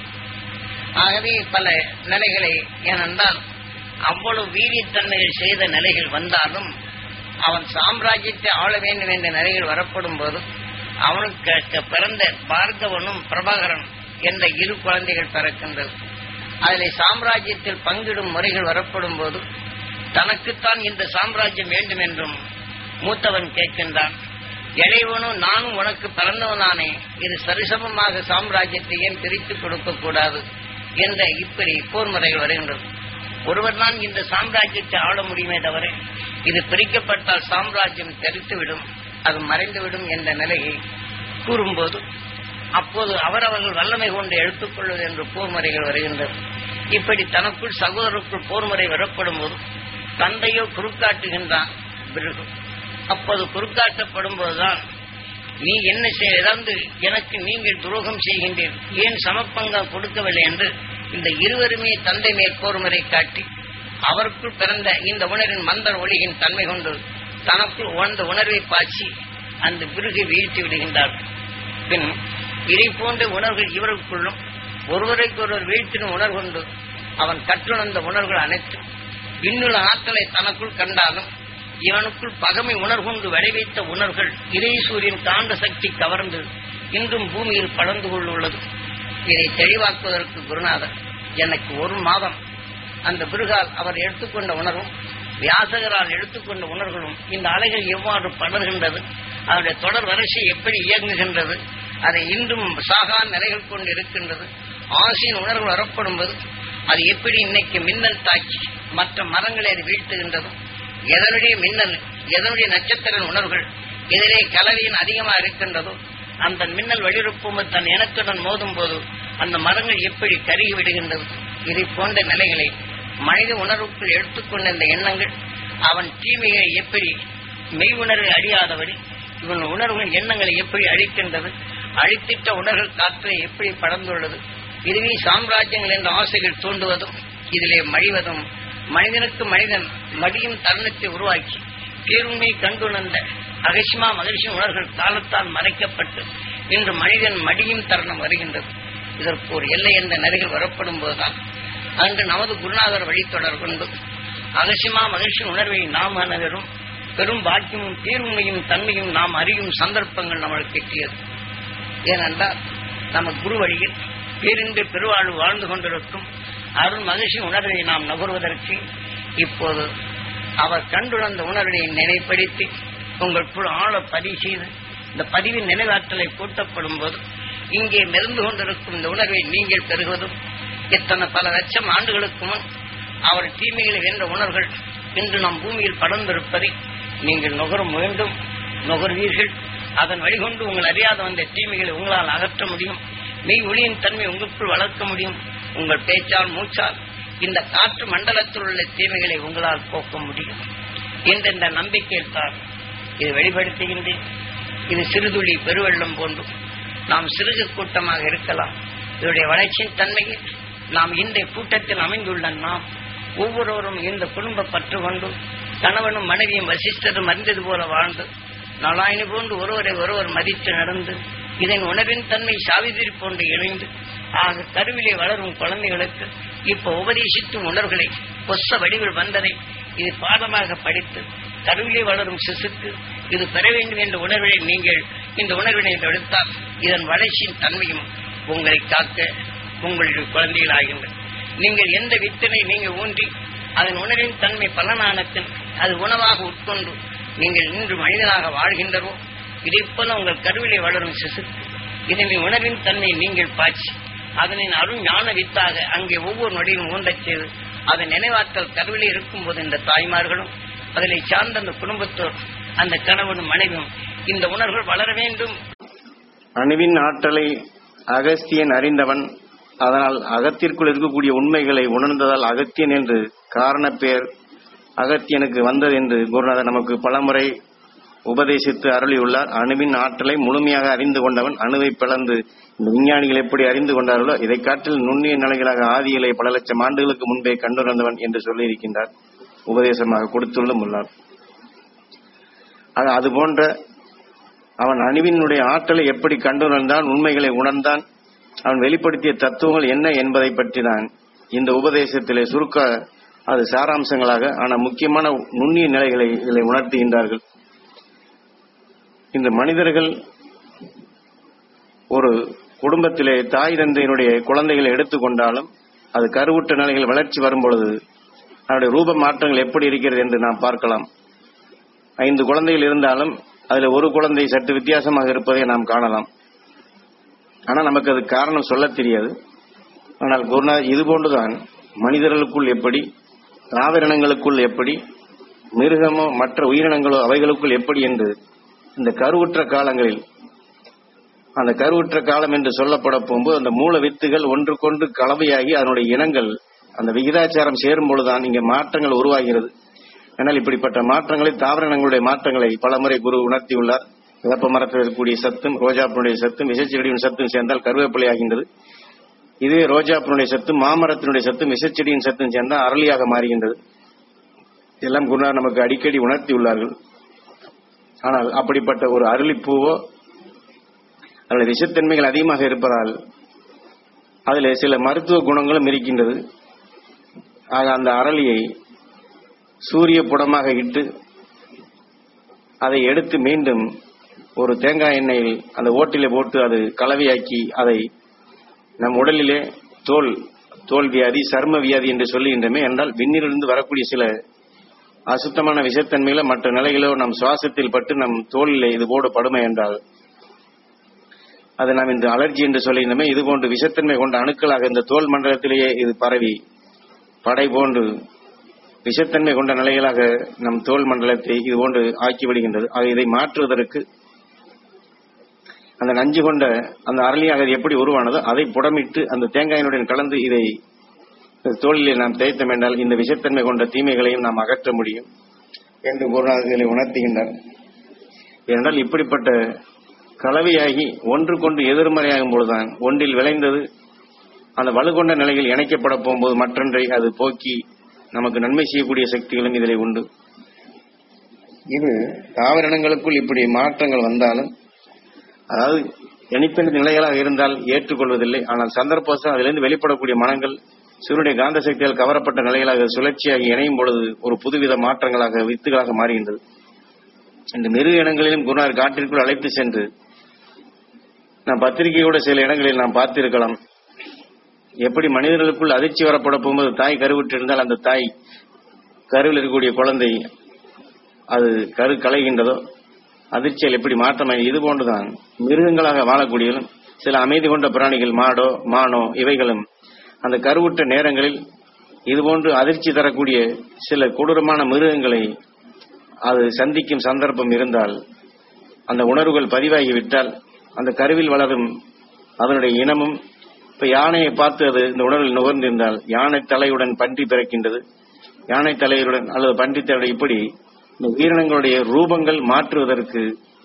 ஆகவே பல நிலைகளை ஏனென்றால் அவ்வளவு வீரியத்தன்மைகள் செய்த நிலைகள் வந்தாலும் அவன் சாம்ராஜ்யத்தை ஆள வேண்டும் என்ற நிலைகள் வரப்படும் போது அவனுக்கு பிறந்த பார்கவனும் பிரபாகரன் என்ற இரு குழந்தைகள் பிறக்கின்றது அதில் சாம்ராஜ்யத்தில் பங்கிடும் முறைகள் வரப்படும் போது தனக்குத்தான் இந்த சாம்ராஜ்யம் வேண்டும் என்றும் மூத்தவன் கேட்கின்றான் இளையவனும் நானும் உனக்கு பிறந்தவனானே இது சரிசமமாக சாம்ராஜ்யத்தை ஏன் பிரித்து கொடுக்க கூடாது என்ற இப்படி போர் முறைகள் வருகின்றது ஒருவர் தான் இந்த சாம்ராஜ்யத்தை ஆள முடியுமே தவிர இது பிரிக்கப்பட்டால் சாம்ராஜ்யம் தெரித்துவிடும் அது மறைந்துவிடும் என்ற நிலையை கூறும்போது அப்போது அவரவர்கள் வல்லமை கொண்டு எடுத்துக்கொள்வது என்று போர் முறைகள் வருகின்றது இப்படி தனக்குள் சகோதரருக்குள் போர் முறை வரப்படும் போது தந்தையோ குறுக்காட்டுகின்றான் பிறகு அப்போது குறுக்காட்டப்படும் போதுதான் நீ என்ன செய்ய ஏதாவது எனக்கு நீங்கள் துரோகம் செய்கின்றீர்கள் ஏன் சமப்பங்கம் கொடுக்கவில்லை என்று இந்த இருவருமே தந்தை மேற்போர்முறை காட்டி அவருக்குள் பிறந்த இந்த உணரின் மந்தர் ஒளியின் தன்மை கொண்டு தனக்குள் உணர்ந்த உணர்வை பாய்ச்சி அந்த பிறகு வீழ்த்தி விடுகின்றார்கள் பின் இதை போன்ற உணர்வுகள் இவருக்குள்ளும் ஒருவரைக்கு ஒருவர் வீழ்த்தின உணர்வு கொண்டு அவன் கற்றுணர்ந்த உணர்வுகள் அனைத்தும் விண்ணுல ஆற்றலை தனக்குள் கண்டாலும் இவனுக்குள் பகமை உணர்கொண்டு விளைவித்த உணர்வுகள் இறைசூரின் காந்த சக்தி கவர்ந்து இன்றும் பூமியில் படர்ந்து கொண்டுள்ளது இதை தெளிவாக்குவதற்கு குருநாதர் எனக்கு ஒரு மாதம் அந்த பிருகால் அவர் எடுத்துக்கொண்ட உணர்வும் வியாசகரால் எடுத்துக்கொண்ட உணர்வுகளும் இந்த அலைகள் எவ்வாறு படர்கின்றது அதனுடைய தொடர் வரிசை எப்படி இயங்குகின்றது அதை இன்றும் சாகா நிலைகள் கொண்டு இருக்கின்றது ஆசையின் உணர்வு வரப்படும்போது அது எப்படி இன்னைக்கு மின்னல் தாக்கி மற்ற மரங்களை அது வீழ்த்துகின்றதும் எதனுடைய மின்னல் எதனுடைய நட்சத்திர உணர்வுகள் எதிலே கலவையின் அதிகமா இருக்கின்றதோ அந்த மின்னல் வெளியிருப்பும் தன் இனத்துடன் மோதும் போது அந்த மரங்கள் எப்படி கருகி விடுகின்றது இதை போன்ற நிலைகளை மனித உணர்வுக்குள் எடுத்துக்கொண்ட இந்த எண்ணங்கள் அவன் தீமையை எப்படி மெய் உணர்வை அறியாதபடி இவன் உணர்வுகள் எண்ணங்களை எப்படி அழிக்கின்றது அழித்திட்ட உணர்வுகள் காற்றை எப்படி படர்ந்துள்ளது இதுவே சாம்ராஜ்யங்கள் என்ற ஆசைகள் தூண்டுவதும் இதிலே மழிவதும் மனிதனுக்கு மனிதன் மடியும் தருணத்தை உருவாக்கி பேருண்மை கண்டுணர்ந்த அகசிமா மகிழ்ச்சி உணர்வுகள் காலத்தால் மறைக்கப்பட்டு இன்று மனிதன் மடியும் தருணம் வருகின்றது இதற்கு ஒரு எல்லை என்ற நெறிகள் வரப்படும் போதுதான் அன்று நமது குருநாதர் வழித்தொடர் கொண்டு அகசிமா மகிழ்ச்சி உணர்வை நாம் அனைவரும் பெரும் பாக்கியமும் தீர்வுமையும் தன்மையும் நாம் அறியும் சந்தர்ப்பங்கள் நம்மளுக்கு கிட்டியது ஏனென்றால் நம்ம குரு வழியில் பேரின்றி பெருவாழ்வு வாழ்ந்து கொண்டிருக்கும் அருள் மகிழ்ச்சி உணர்வை நாம் நுகர்வதற்கு இப்போது அவர் கண்டுணர்ந்த உணர்வை நினைப்படுத்தி உங்களுக்குள் ஆழ பதிவு செய்து இந்த பதிவின் நினைவாற்றலை கூட்டப்படும் போது இங்கே மிதந்து கொண்டிருக்கும் இந்த உணர்வை நீங்கள் பெறுவதும் இத்தனை பல லட்சம் ஆண்டுகளுக்கு முன் அவர் தீமைகளை வென்ற உணர்வுகள் இன்று நம் பூமியில் படர்ந்திருப்பதை நீங்கள் நுகர வேண்டும் நுகர்வீர்கள் அதன் வழிகொண்டு உங்கள் அறியாத வந்த தீமைகளை உங்களால் அகற்ற முடியும் மெய் ஒளியின் தன்மை உங்களுக்குள் வளர்க்க முடியும் உங்கள் பேச்சால் மூச்சால் இந்த காற்று மண்டலத்தில் உள்ள தீமைகளை உங்களால் போக்க முடியும் என்ற இந்த நம்பிக்கையில் தான் இது வெளிப்படுத்துகின்றேன் இது சிறுதுளி பெருவெள்ளம் போன்றும் நாம் சிறுகு கூட்டமாக இருக்கலாம் இதனுடைய வளர்ச்சியின் தன்மையில் நாம் இந்த கூட்டத்தில் அமைந்துள்ள நாம் ஒவ்வொருவரும் இந்த குடும்ப பற்று கொண்டு கணவனும் மனைவியும் வசிஷ்டரும் அறிந்தது போல வாழ்ந்து நாளாயினி போன்று ஒருவரை ஒருவர் மதித்து நடந்து இதன் உணர்வின் தன்மை சாவிதிரி போன்று இணைந்து ஆக கருவிலே வளரும் குழந்தைகளுக்கு இப்ப உபதேசித்தும் உணர்வுகளை பொஸ்ஸ வடிவில் வந்ததை இது பாடமாக படித்து கருவிலே வளரும் சிசுக்கு இது பெற வேண்டும் என்ற உணர்வை நீங்கள் இந்த உணர்வினை எடுத்தால் இதன் வளர்ச்சியின் தன்மையும் உங்களை காக்க உங்களுடைய குழந்தைகள் ஆகின்றன நீங்கள் எந்த வித்தினை நீங்க ஊன்றி அதன் உணர்வின் தன்மை பலனானத்தின் அது உணவாக உட்கொண்டு நீங்கள் இன்று மனிதனாக வாழ்கின்றவோ இதை போல உங்கள் கருவிலே வளரும் சிசுக்கு இதனை உணர்வின் தன்மை நீங்கள் பாய்ச்சி அதனின் அருள் ஞான வித்தாக அங்கே ஒவ்வொரு நொடியும் ஊன்றச் செய்து அதன் நினைவாற்றல் கருவிலே இருக்கும் போது இந்த தாய்மார்களும் அதனை சார்ந்த அந்த குடும்பத்தோர் அந்த கணவனும் மனைவியும் இந்த உணர்வுகள் வளர வேண்டும் அணுவின் ஆற்றலை அகஸ்தியன் அறிந்தவன் அதனால் அகத்திற்குள் இருக்கக்கூடிய உண்மைகளை உணர்ந்ததால் அகத்தியன் என்று காரணப்பேர் அகத்தியனுக்கு வந்தது என்று குருநாதர் நமக்கு பலமுறை உபதேசித்து அருளியுள்ளார் அணுவின் ஆற்றலை முழுமையாக அறிந்து கொண்டவன் அணுவை பிளந்து இந்த விஞ்ஞானிகள் எப்படி அறிந்து கொண்டார்களோ இதை காட்டில் நுண்ணிய நிலைகளாக ஆதியிலே பல லட்சம் ஆண்டுகளுக்கு முன்பே கண்டுணர்ந்தவன் என்று சொல்லியிருக்கின்றார் உபதேசமாக கொடுத்துள்ளும் உள்ளார் ஆக அது போன்ற அவன் அணுவினுடைய ஆற்றலை எப்படி கண்டுணர்ந்தான் உண்மைகளை உணர்ந்தான் அவன் வெளிப்படுத்திய தத்துவங்கள் என்ன என்பதை பற்றி தான் இந்த உபதேசத்திலே சுருக்க அது சாராம்சங்களாக ஆனால் முக்கியமான நுண்ணிய நிலைகளை இதில் உணர்த்துகின்றார்கள் இந்த மனிதர்கள் ஒரு குடும்பத்திலே தாய் தந்தையினுடைய குழந்தைகளை எடுத்துக்கொண்டாலும் அது கருவுற்ற நிலைகள் வளர்ச்சி வரும் பொழுது அதனுடைய ரூப மாற்றங்கள் எப்படி இருக்கிறது என்று நாம் பார்க்கலாம் ஐந்து குழந்தைகள் இருந்தாலும் அதில் ஒரு குழந்தை சற்று வித்தியாசமாக இருப்பதை நாம் காணலாம் ஆனால் நமக்கு அது காரணம் சொல்ல தெரியாது ஆனால் குருநாத் இது போன்றுதான் மனிதர்களுக்குள் எப்படி தாவரினங்களுக்குள் எப்படி மிருகமோ மற்ற உயிரினங்களோ அவைகளுக்குள் எப்படி என்று இந்த கருவுற்ற காலங்களில் அந்த கருவுற்ற காலம் என்று சொல்லப்பட போகும்போது அந்த மூல வித்துகள் ஒன்றுக்கொன்று கலவையாகி அதனுடைய இனங்கள் அந்த விகிதாச்சாரம் சேரும் பொழுதுதான் இங்கே மாற்றங்கள் உருவாகிறது ஆனால் இப்படிப்பட்ட மாற்றங்களை தாவரங்களுடைய மாற்றங்களை பலமுறை குரு உணர்த்தியுள்ளார் வேப்ப மரத்தில் இருக்கக்கூடிய சத்தும் ரோஜாப்பினுடைய சத்தும் விசைச்செடியின் சத்தும் சேர்ந்தால் கருவேப்பிலை ஆகின்றது இதே ரோஜாப்பினுடைய சத்தும் மாமரத்தினுடைய சத்தும் விசைச்செடியின் சத்தும் சேர்ந்தால் அரளியாக மாறுகின்றது இதெல்லாம் குருநாதர் நமக்கு அடிக்கடி உணர்த்தியுள்ளார்கள் ஆனால் அப்படிப்பட்ட ஒரு அரளிப்பூவோ அதில் விஷத்தன்மைகள் அதிகமாக இருப்பதால் அதில் சில மருத்துவ குணங்களும் இருக்கின்றது ஆக அந்த அரளியை சூரிய புடமாக இட்டு அதை எடுத்து மீண்டும் ஒரு தேங்காய் எண்ணெயில் அந்த ஓட்டிலே போட்டு அது கலவையாக்கி அதை நம் உடலிலே தோல் தோல் வியாதி சர்ம வியாதி என்று சொல்லுகின்றமே என்றால் விண்ணிலிருந்து வரக்கூடிய சில அசுத்தமான விஷத்தன்மையில மற்ற நிலைகளோ நம் சுவாசத்தில் பட்டு நம் தோலிலே இது போடு படுமை என்றால் அது நாம் இந்த அலர்ஜி என்று சொல்லுகின்றமே இது போன்று விஷத்தன்மை கொண்ட அணுக்களாக இந்த தோல் மண்டலத்திலேயே இது பரவி படை போன்று விஷத்தன்மை கொண்ட நிலைகளாக நம் தோல் மண்டலத்தை இது போன்று ஆக்கி விடுகின்றது ஆக இதை மாற்றுவதற்கு அந்த நஞ்சு கொண்ட அந்த அரளியாக அது எப்படி உருவானதோ அதை புடமிட்டு அந்த தேங்காயினுடன் கலந்து இதை தோளிலே நாம் தேய்த்தோம் என்றால் இந்த விஷத்தன்மை கொண்ட தீமைகளையும் நாம் அகற்ற முடியும் என்று குருநாதர்களை உணர்த்துகின்றார் ஏனென்றால் இப்படிப்பட்ட கலவையாகி ஒன்றுக்கொன்று எதிர்மறையாகும் பொழுதுதான் ஒன்றில் விளைந்தது அந்த வலுகொண்ட நிலையில் இணைக்கப்பட போகும்போது மற்றொன்றை அது போக்கி நமக்கு நன்மை செய்யக்கூடிய சக்திகளும் இதில் உண்டு இது தாவரணங்களுக்குள் இப்படி மாற்றங்கள் வந்தாலும் அதாவது எனித்தனி நிலைகளாக இருந்தால் ஏற்றுக்கொள்வதில்லை ஆனால் சந்தர்ப்பம் அதிலிருந்து வெளிப்படக்கூடிய மனங்கள் சூரியனுடைய காந்த சக்தியால் கவரப்பட்ட நிலைகளாக சுழற்சியாகி இணையும் பொழுது ஒரு புதுவித மாற்றங்களாக வித்துகளாக மாறுகின்றது இந்த மிருக இனங்களிலும் குருநார் காட்டிற்குள் அழைத்து சென்று நாம் பத்திரிகையோட சில இடங்களில் நாம் பார்த்திருக்கலாம் எப்படி மனிதர்களுக்குள் அதிர்ச்சி வரப்பட போகும்போது தாய் கருவுற்று இருந்தால் அந்த தாய் கருவில் இருக்கக்கூடிய குழந்தை அது கரு கலைகின்றதோ அதிர்ச்சியில் எப்படி மாற்றமாக இது போன்றுதான் மிருகங்களாக வாழக்கூடியவர்களும் சில அமைதி கொண்ட பிராணிகள் மாடோ மானோ இவைகளும் அந்த கருவுற்ற நேரங்களில் இதுபோன்று அதிர்ச்சி தரக்கூடிய சில கொடூரமான மிருகங்களை அது சந்திக்கும் சந்தர்ப்பம் இருந்தால் அந்த உணர்வுகள் பதிவாகிவிட்டால் அந்த கருவில் வளரும் அதனுடைய இனமும் இப்ப யானையை பார்த்து அது இந்த உணர்வில் நுகர்ந்திருந்தால் யானை தலையுடன் பன்றி பிறக்கின்றது யானை தலையுடன் அல்லது பன்றி தலையுடன் இப்படி இந்த உயிரினங்களுடைய ரூபங்கள் மாற்றுவதற்கு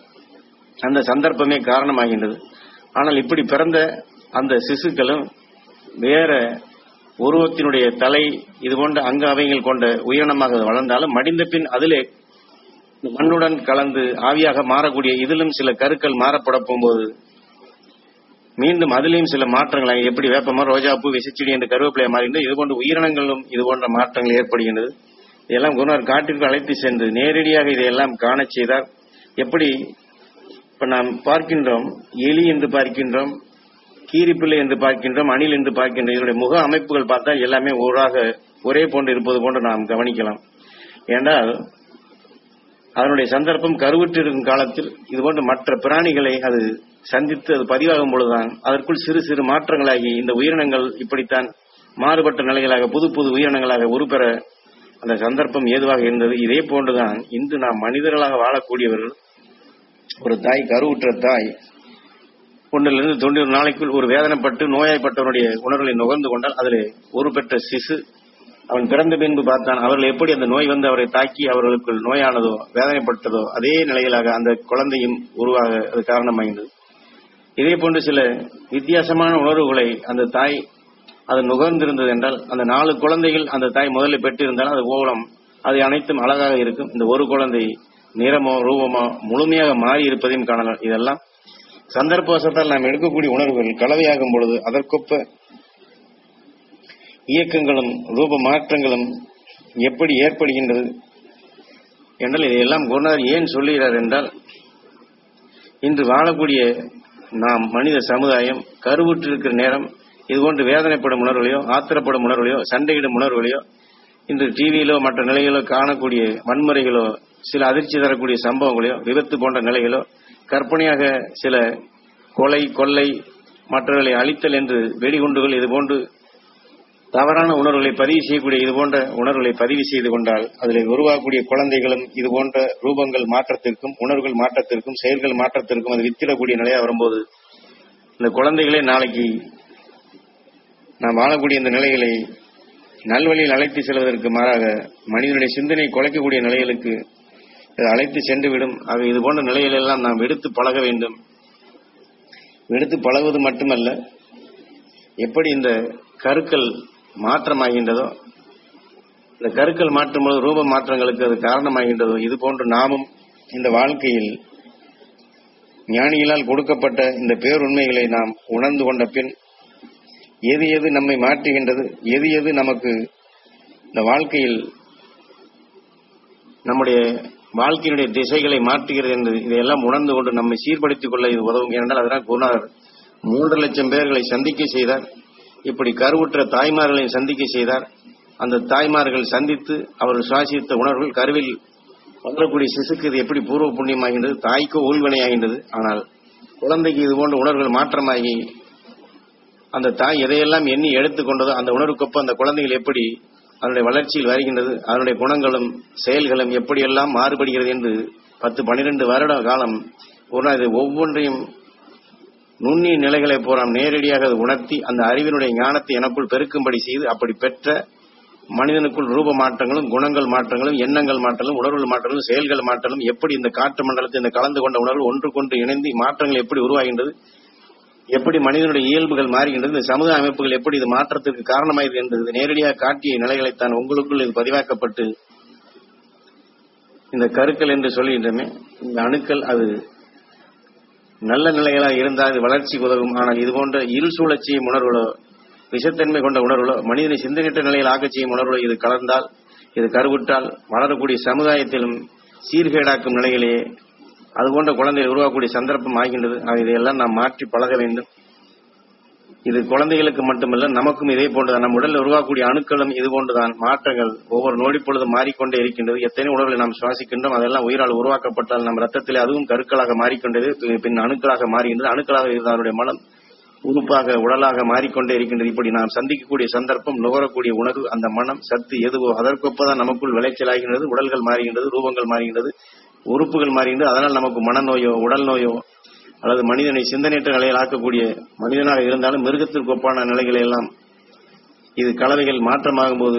அந்த சந்தர்ப்பமே காரணமாகின்றது ஆனால் இப்படி பிறந்த அந்த சிசுக்களும் வேற உருவத்தினுடைய தலை இது போன்ற அங்க அவைகள் கொண்ட உயிரினமாக அது வளர்ந்தாலும் மடிந்த பின் அதிலே மண்ணுடன் கலந்து ஆவியாக மாறக்கூடிய இதிலும் சில கருக்கள் மாறப்பட போகும்போது மீண்டும் அதிலையும் சில மாற்றங்கள் எப்படி வேப்பமரம் ரோஜாப்பூ விசைச்செடி என்று கருவேப்பிலை மாறுகின்றது இது போன்ற உயிரினங்களும் இது போன்ற மாற்றங்கள் ஏற்படுகின்றது இதெல்லாம் குருநார் காட்டிற்கு அழைத்து சென்று நேரடியாக இதையெல்லாம் காணச் செய்தார் எப்படி இப்ப நாம் பார்க்கின்றோம் எலி என்று பார்க்கின்றோம் கீரிப்பிள்ளை என்று பார்க்கின்றோம் அணில் என்று பார்க்கின்றோம் இதனுடைய முக அமைப்புகள் பார்த்தால் எல்லாமே ஒராக ஒரே போன்று இருப்பது போன்று நாம் கவனிக்கலாம் ஏனென்றால் அதனுடைய சந்தர்ப்பம் கருவுற்றிருக்கும் காலத்தில் இதுபோன்ற மற்ற பிராணிகளை அது சந்தித்து அது பதிவாகும் பொழுதுதான் அதற்குள் சிறு சிறு மாற்றங்களாகி இந்த உயிரினங்கள் இப்படித்தான் மாறுபட்ட நிலைகளாக புது புது உயிரினங்களாக உருப்பெற அந்த சந்தர்ப்பம் ஏதுவாக இருந்தது இதே போன்றுதான் இன்று நாம் மனிதர்களாக வாழக்கூடியவர்கள் ஒரு தாய் கருவுற்ற தாய் ஒன்றிலிருந்து தொண்ணூறு நாளைக்குள் ஒரு வேதனைப்பட்டு நோயாய்ப்பட்டவனுடைய உணர்வுகளை நுகர்ந்து கொண்டால் அதில் ஒரு பெற்ற சிசு அவன் பிறந்த பின்பு பார்த்தான் அவர்கள் எப்படி அந்த நோய் வந்து அவரை தாக்கி அவர்களுக்குள் நோயானதோ வேதனைப்பட்டதோ அதே நிலையிலாக அந்த குழந்தையும் உருவாக அது காரணமாகின்றது இதே போன்று சில வித்தியாசமான உணர்வுகளை அந்த தாய் அது நுகர்ந்திருந்தது என்றால் அந்த நாலு குழந்தைகள் அந்த தாய் முதலில் பெற்றிருந்தால் அது ஓலம் அது அனைத்தும் அழகாக இருக்கும் இந்த ஒரு குழந்தை நிறமோ ரூபமோ முழுமையாக மாறி இருப்பதையும் காணலாம் இதெல்லாம் சந்தர்ப்பவசத்தால் நாம் எடுக்கக்கூடிய உணர்வுகள் கலவையாகும் பொழுது அதற்கொப்ப இயக்கங்களும் ரூப மாற்றங்களும் எப்படி ஏற்படுகின்றது என்றால் இதையெல்லாம் குருநாதர் ஏன் சொல்லுகிறார் என்றால் இன்று வாழக்கூடிய நாம் மனித சமுதாயம் கருவுற்றிருக்கிற நேரம் இதுபோன்று வேதனைப்படும் உணர்வுகளையோ ஆத்திரப்படும் உணர்வுகளையோ சண்டையிடும் உணர்வுகளையோ இன்று டிவியிலோ மற்ற நிலைகளோ காணக்கூடிய வன்முறைகளோ சில அதிர்ச்சி தரக்கூடிய சம்பவங்களையோ விபத்து போன்ற நிலைகளோ கற்பனையாக சில கொலை கொள்ளை மற்றவர்களை அழித்தல் என்று வெடிகுண்டுகள் இதுபோன்று தவறான உணர்வுகளை பதிவு செய்யக்கூடிய இது போன்ற உணர்வுகளை பதிவு செய்து கொண்டால் அதில் உருவாகக்கூடிய குழந்தைகளும் இது போன்ற ரூபங்கள் மாற்றத்திற்கும் உணர்வுகள் மாற்றத்திற்கும் செயல்கள் மாற்றத்திற்கும் அது வித்திடக்கூடிய நிலையா வரும்போது இந்த குழந்தைகளே நாளைக்கு நாம் வாழக்கூடிய இந்த நிலைகளை நல்வழியில் அழைத்து செல்வதற்கு மாறாக மனிதனுடைய சிந்தனை குலைக்கக்கூடிய நிலைகளுக்கு இது அழைத்து சென்றுவிடும் ஆக இது போன்ற நிலைகளெல்லாம் நாம் எடுத்து பழக வேண்டும் எடுத்து பழகுவது மட்டுமல்ல எப்படி இந்த கருக்கள் மாற்றமாகின்றதோ இந்த கருக்கள் மாற்றும் பொழுது ரூப மாற்றங்களுக்கு அது காரணமாகின்றதோ இது போன்று நாமும் இந்த வாழ்க்கையில் ஞானிகளால் கொடுக்கப்பட்ட இந்த பேருண்மைகளை நாம் உணர்ந்து கொண்ட பின் எது எது நம்மை மாற்றுகின்றது எது எது நமக்கு இந்த வாழ்க்கையில் நம்முடைய வாழ்க்கையினுடைய திசைகளை மாற்றுகிறது என்று இதையெல்லாம் உணர்ந்து கொண்டு நம்மை சீர்படுத்திக் கொள்ள இது உதவும் ஏனென்றால் அதனால் குருநாதர் மூன்று லட்சம் பேர்களை சந்திக்க செய்தார் இப்படி கருவுற்ற தாய்மார்களை சந்திக்க செய்தார் அந்த தாய்மார்கள் சந்தித்து அவர்கள் சுவாசித்த உணர்வுகள் கருவில் வளரக்கூடிய சிசுக்கு இது எப்படி பூர்வ புண்ணியமாகின்றது தாய்க்கு ஊழ்வினையாகின்றது ஆனால் குழந்தைக்கு இது போன்ற உணர்வுகள் மாற்றமாகி அந்த தாய் எதையெல்லாம் எண்ணி எடுத்துக்கொண்டதோ அந்த உணர்வுக்கொப்ப அந்த குழந்தைகள் எப்படி அதனுடைய வளர்ச்சியில் வருகின்றது அதனுடைய குணங்களும் செயல்களும் எப்படியெல்லாம் மாறுபடுகிறது என்று பத்து பனிரெண்டு வருட காலம் ஒரு நாள் இது ஒவ்வொன்றையும் நுண்ணிய நிலைகளை பூராம் நேரடியாக அது உணர்த்தி அந்த அறிவினுடைய ஞானத்தை எனக்குள் பெருக்கும்படி செய்து அப்படி பெற்ற மனிதனுக்குள் ரூப மாற்றங்களும் குணங்கள் மாற்றங்களும் எண்ணங்கள் மாற்றங்களும் உணர்வுகள் மாற்றங்களும் செயல்கள் மாற்றங்களும் எப்படி இந்த காற்று மண்டலத்தில் இந்த கலந்து கொண்ட உணர்வு ஒன்றுக்கொன்று இணைந்து மாற்றங்கள் எப்படி உருவாகின்றது எப்படி மனிதனுடைய இயல்புகள் மாறுகின்றது இந்த சமூக அமைப்புகள் எப்படி இது மாற்றத்திற்கு காரணமாகிறது என்பது நேரடியாக காட்டிய நிலைகளைத்தான் உங்களுக்குள் இது பதிவாக்கப்பட்டு இந்த கருக்கள் என்று சொல்கின்றமே இந்த அணுக்கள் அது நல்ல நிலைகளாக இருந்தால் இது வளர்ச்சிக்கு உதவும் ஆனால் இது போன்ற இருள் சூழச் செய்யும் உணர்வுகளோ விஷத்தன்மை கொண்ட உணர்வுகளோ மனிதனை சிந்தனையற்ற நிலையில் ஆக்கச் செய்யும் உணர்வுகளோ இது கலந்தால் இது கருவுற்றால் வளரக்கூடிய சமுதாயத்திலும் சீர்கேடாக்கும் நிலையிலேயே அது போன்ற குழந்தைகள் உருவாக்கக்கூடிய சந்தர்ப்பம் ஆகின்றது ஆக இதையெல்லாம் நாம் மாற்றி பழக வேண்டும் இது குழந்தைகளுக்கு மட்டுமல்ல நமக்கும் இதே போன்றுதான் நம் உடலில் உருவாக்கக்கூடிய அணுக்களும் இது போன்றுதான் மாற்றங்கள் ஒவ்வொரு நொடி பொழுதும் மாறிக்கொண்டே இருக்கின்றது எத்தனை உணவுகளை நாம் சுவாசிக்கின்றோம் அதெல்லாம் உயிரால் உருவாக்கப்பட்டால் நம் ரத்தத்திலே அதுவும் கருக்களாக மாறிக்கொண்டது பி- பின் அணுக்களாக மாறுகின்றது அணுக்களாக இருந்த அதனுடைய மனம் உறுப்பாக உடலாக மாறிக்கொண்டே இருக்கின்றது இப்படி நாம் சந்திக்கக்கூடிய சந்தர்ப்பம் நுகரக்கூடிய உணர்வு அந்த மனம் சத்து எதுவோ அதற்கொப்பதான் நமக்குள் விளைச்சலாகின்றது உடல்கள் மாறுகின்றது ரூபங்கள் மாறுகின்றது உறுப்புகள் மாறுகின்றது அதனால் நமக்கு மனநோயோ உடல் நோயோ அல்லது மனிதனை சிந்தனையற்ற நிலையில் ஆக்கக்கூடிய மனிதனாக இருந்தாலும் மிருகத்திற்கு ஒப்பான நிலைகளை எல்லாம் இது கலவைகள் மாற்றமாகும் போது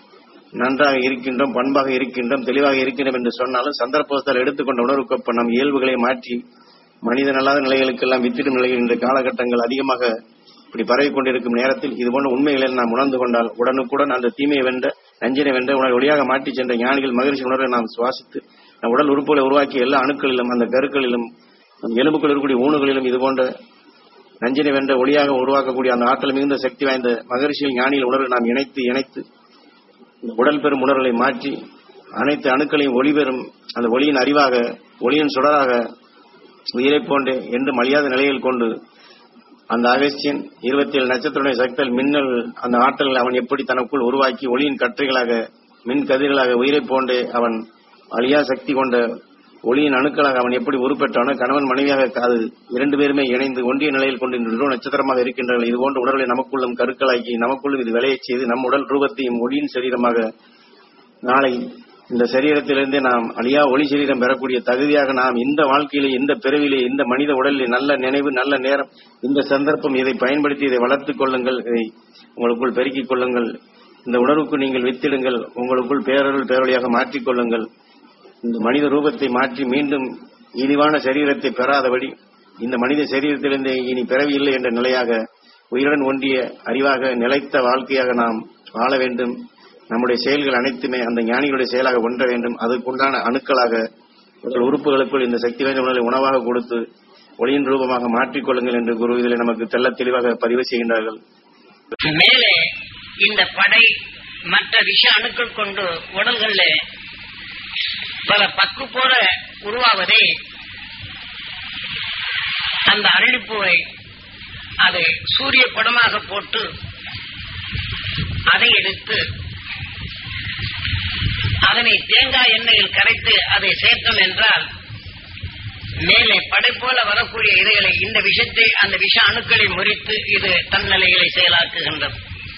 நன்றாக இருக்கின்றோம் பண்பாக இருக்கின்றோம் தெளிவாக இருக்கின்றோம் என்று சொன்னாலும் சந்தர்ப்பத்தால் எடுத்துக்கொண்ட உணர்வுக்கொப்ப நம் இயல்புகளை மாற்றி மனிதன் அல்லாத நிலைகளுக்கெல்லாம் வித்திடும் நிலையில் இன்ற காலகட்டங்கள் அதிகமாக இப்படி பரவிக் கொண்டிருக்கும் நேரத்தில் இது போன்ற உண்மைகளை நாம் உணர்ந்து கொண்டால் உடனுக்குடன் அந்த தீமையை வென்ற நஞ்சினை வென்ற உணர்வு ஒளியாக மாற்றிச் சென்ற ஞானிகள் மகிழ்ச்சி உணர்வை நாம் சுவாசித்து நம் உடல் உறுப்புகளை உருவாக்கிய எல்லா அணுக்களிலும் அந்த கருக்களிலும் நம் எலும்புக்குள் இருக்கக்கூடிய ஊணுகளிலும் இது போன்ற நஞ்சினை வென்ற ஒளியாக உருவாக்கக்கூடிய அந்த ஆற்றல் மிகுந்த சக்தி வாய்ந்த மகரிஷியில் ஞானியில் உணர்வை நாம் இணைத்து இணைத்து இந்த உடல் பெறும் உணர்வுகளை மாற்றி அனைத்து அணுக்களையும் ஒளி பெறும் அந்த ஒளியின் அறிவாக ஒளியின் சுடராக உயிரை போன்று என்று மலியாத நிலையில் கொண்டு அந்த அகஸ்தியன் இருபத்தி ஏழு நட்சத்திரனுடைய சக்தல் மின்னல் அந்த ஆற்றல்களை அவன் எப்படி தனக்குள் உருவாக்கி ஒளியின் கற்றைகளாக மின் கதிர்களாக உயிரை போன்றே அவன் அழியா சக்தி கொண்ட ஒளியின் அணுக்களாக அவன் எப்படி உருப்பெற்றானோ கணவன் மனைவியாக அது இரண்டு பேருமே இணைந்து ஒன்றிய நிலையில் கொண்டு இன்று நிறுவன நட்சத்திரமாக இருக்கின்றனர் இது போன்ற உணர்வுகளை நமக்குள்ளும் கருக்களாக்கி நமக்குள்ளும் இது விளையச் செய்து நம் உடல் ரூபத்தையும் ஒளியின் சரீரமாக நாளை இந்த சரீரத்திலிருந்தே நாம் அழியா ஒளி சரீரம் பெறக்கூடிய தகுதியாக நாம் இந்த வாழ்க்கையிலே இந்த பிறவிலே இந்த மனித உடலிலே நல்ல நினைவு நல்ல நேரம் இந்த சந்தர்ப்பம் இதை பயன்படுத்தி இதை வளர்த்துக் கொள்ளுங்கள் இதை உங்களுக்குள் பெருக்கிக் கொள்ளுங்கள் இந்த உணர்வுக்கு நீங்கள் வித்திடுங்கள் உங்களுக்குள் பேரருள் பேரொழியாக மாற்றிக் கொள்ளுங்கள் இந்த மனித ரூபத்தை மாற்றி மீண்டும் இனிவான சரீரத்தை பெறாதபடி இந்த மனித சரீரத்திலிருந்தே இனி பிறவி இல்லை என்ற நிலையாக உயிருடன் ஒன்றிய அறிவாக நிலைத்த வாழ்க்கையாக நாம் வாழ வேண்டும் நம்முடைய செயல்கள் அனைத்துமே அந்த ஞானிகளுடைய செயலாக ஒன்ற வேண்டும் அதற்குண்டான அணுக்களாக உங்கள் உறுப்புகளுக்குள் இந்த சக்தி வாய்ந்த உணவை உணவாக கொடுத்து ஒளியின் ரூபமாக மாற்றிக்கொள்ளுங்கள் என்று குரு இதில் நமக்கு தெள்ள தெளிவாக பதிவு செய்கின்றார்கள் மேலே இந்த படை மற்ற விஷ அணுக்கள் கொண்டு உடல்கள்ல பல பக்கு போல உருவாவதே அந்த அரளிப்பூவை அதை சூரிய படமாக போட்டு அதை எடுத்து அதனை தேங்காய் எண்ணெயில் கரைத்து அதை சேர்த்தோம் என்றால் மேலே படை போல வரக்கூடிய இதைகளை இந்த விஷத்தை அந்த விஷ அணுக்களை முறித்து இது தன் நிலைகளை செயலாக்குகின்றது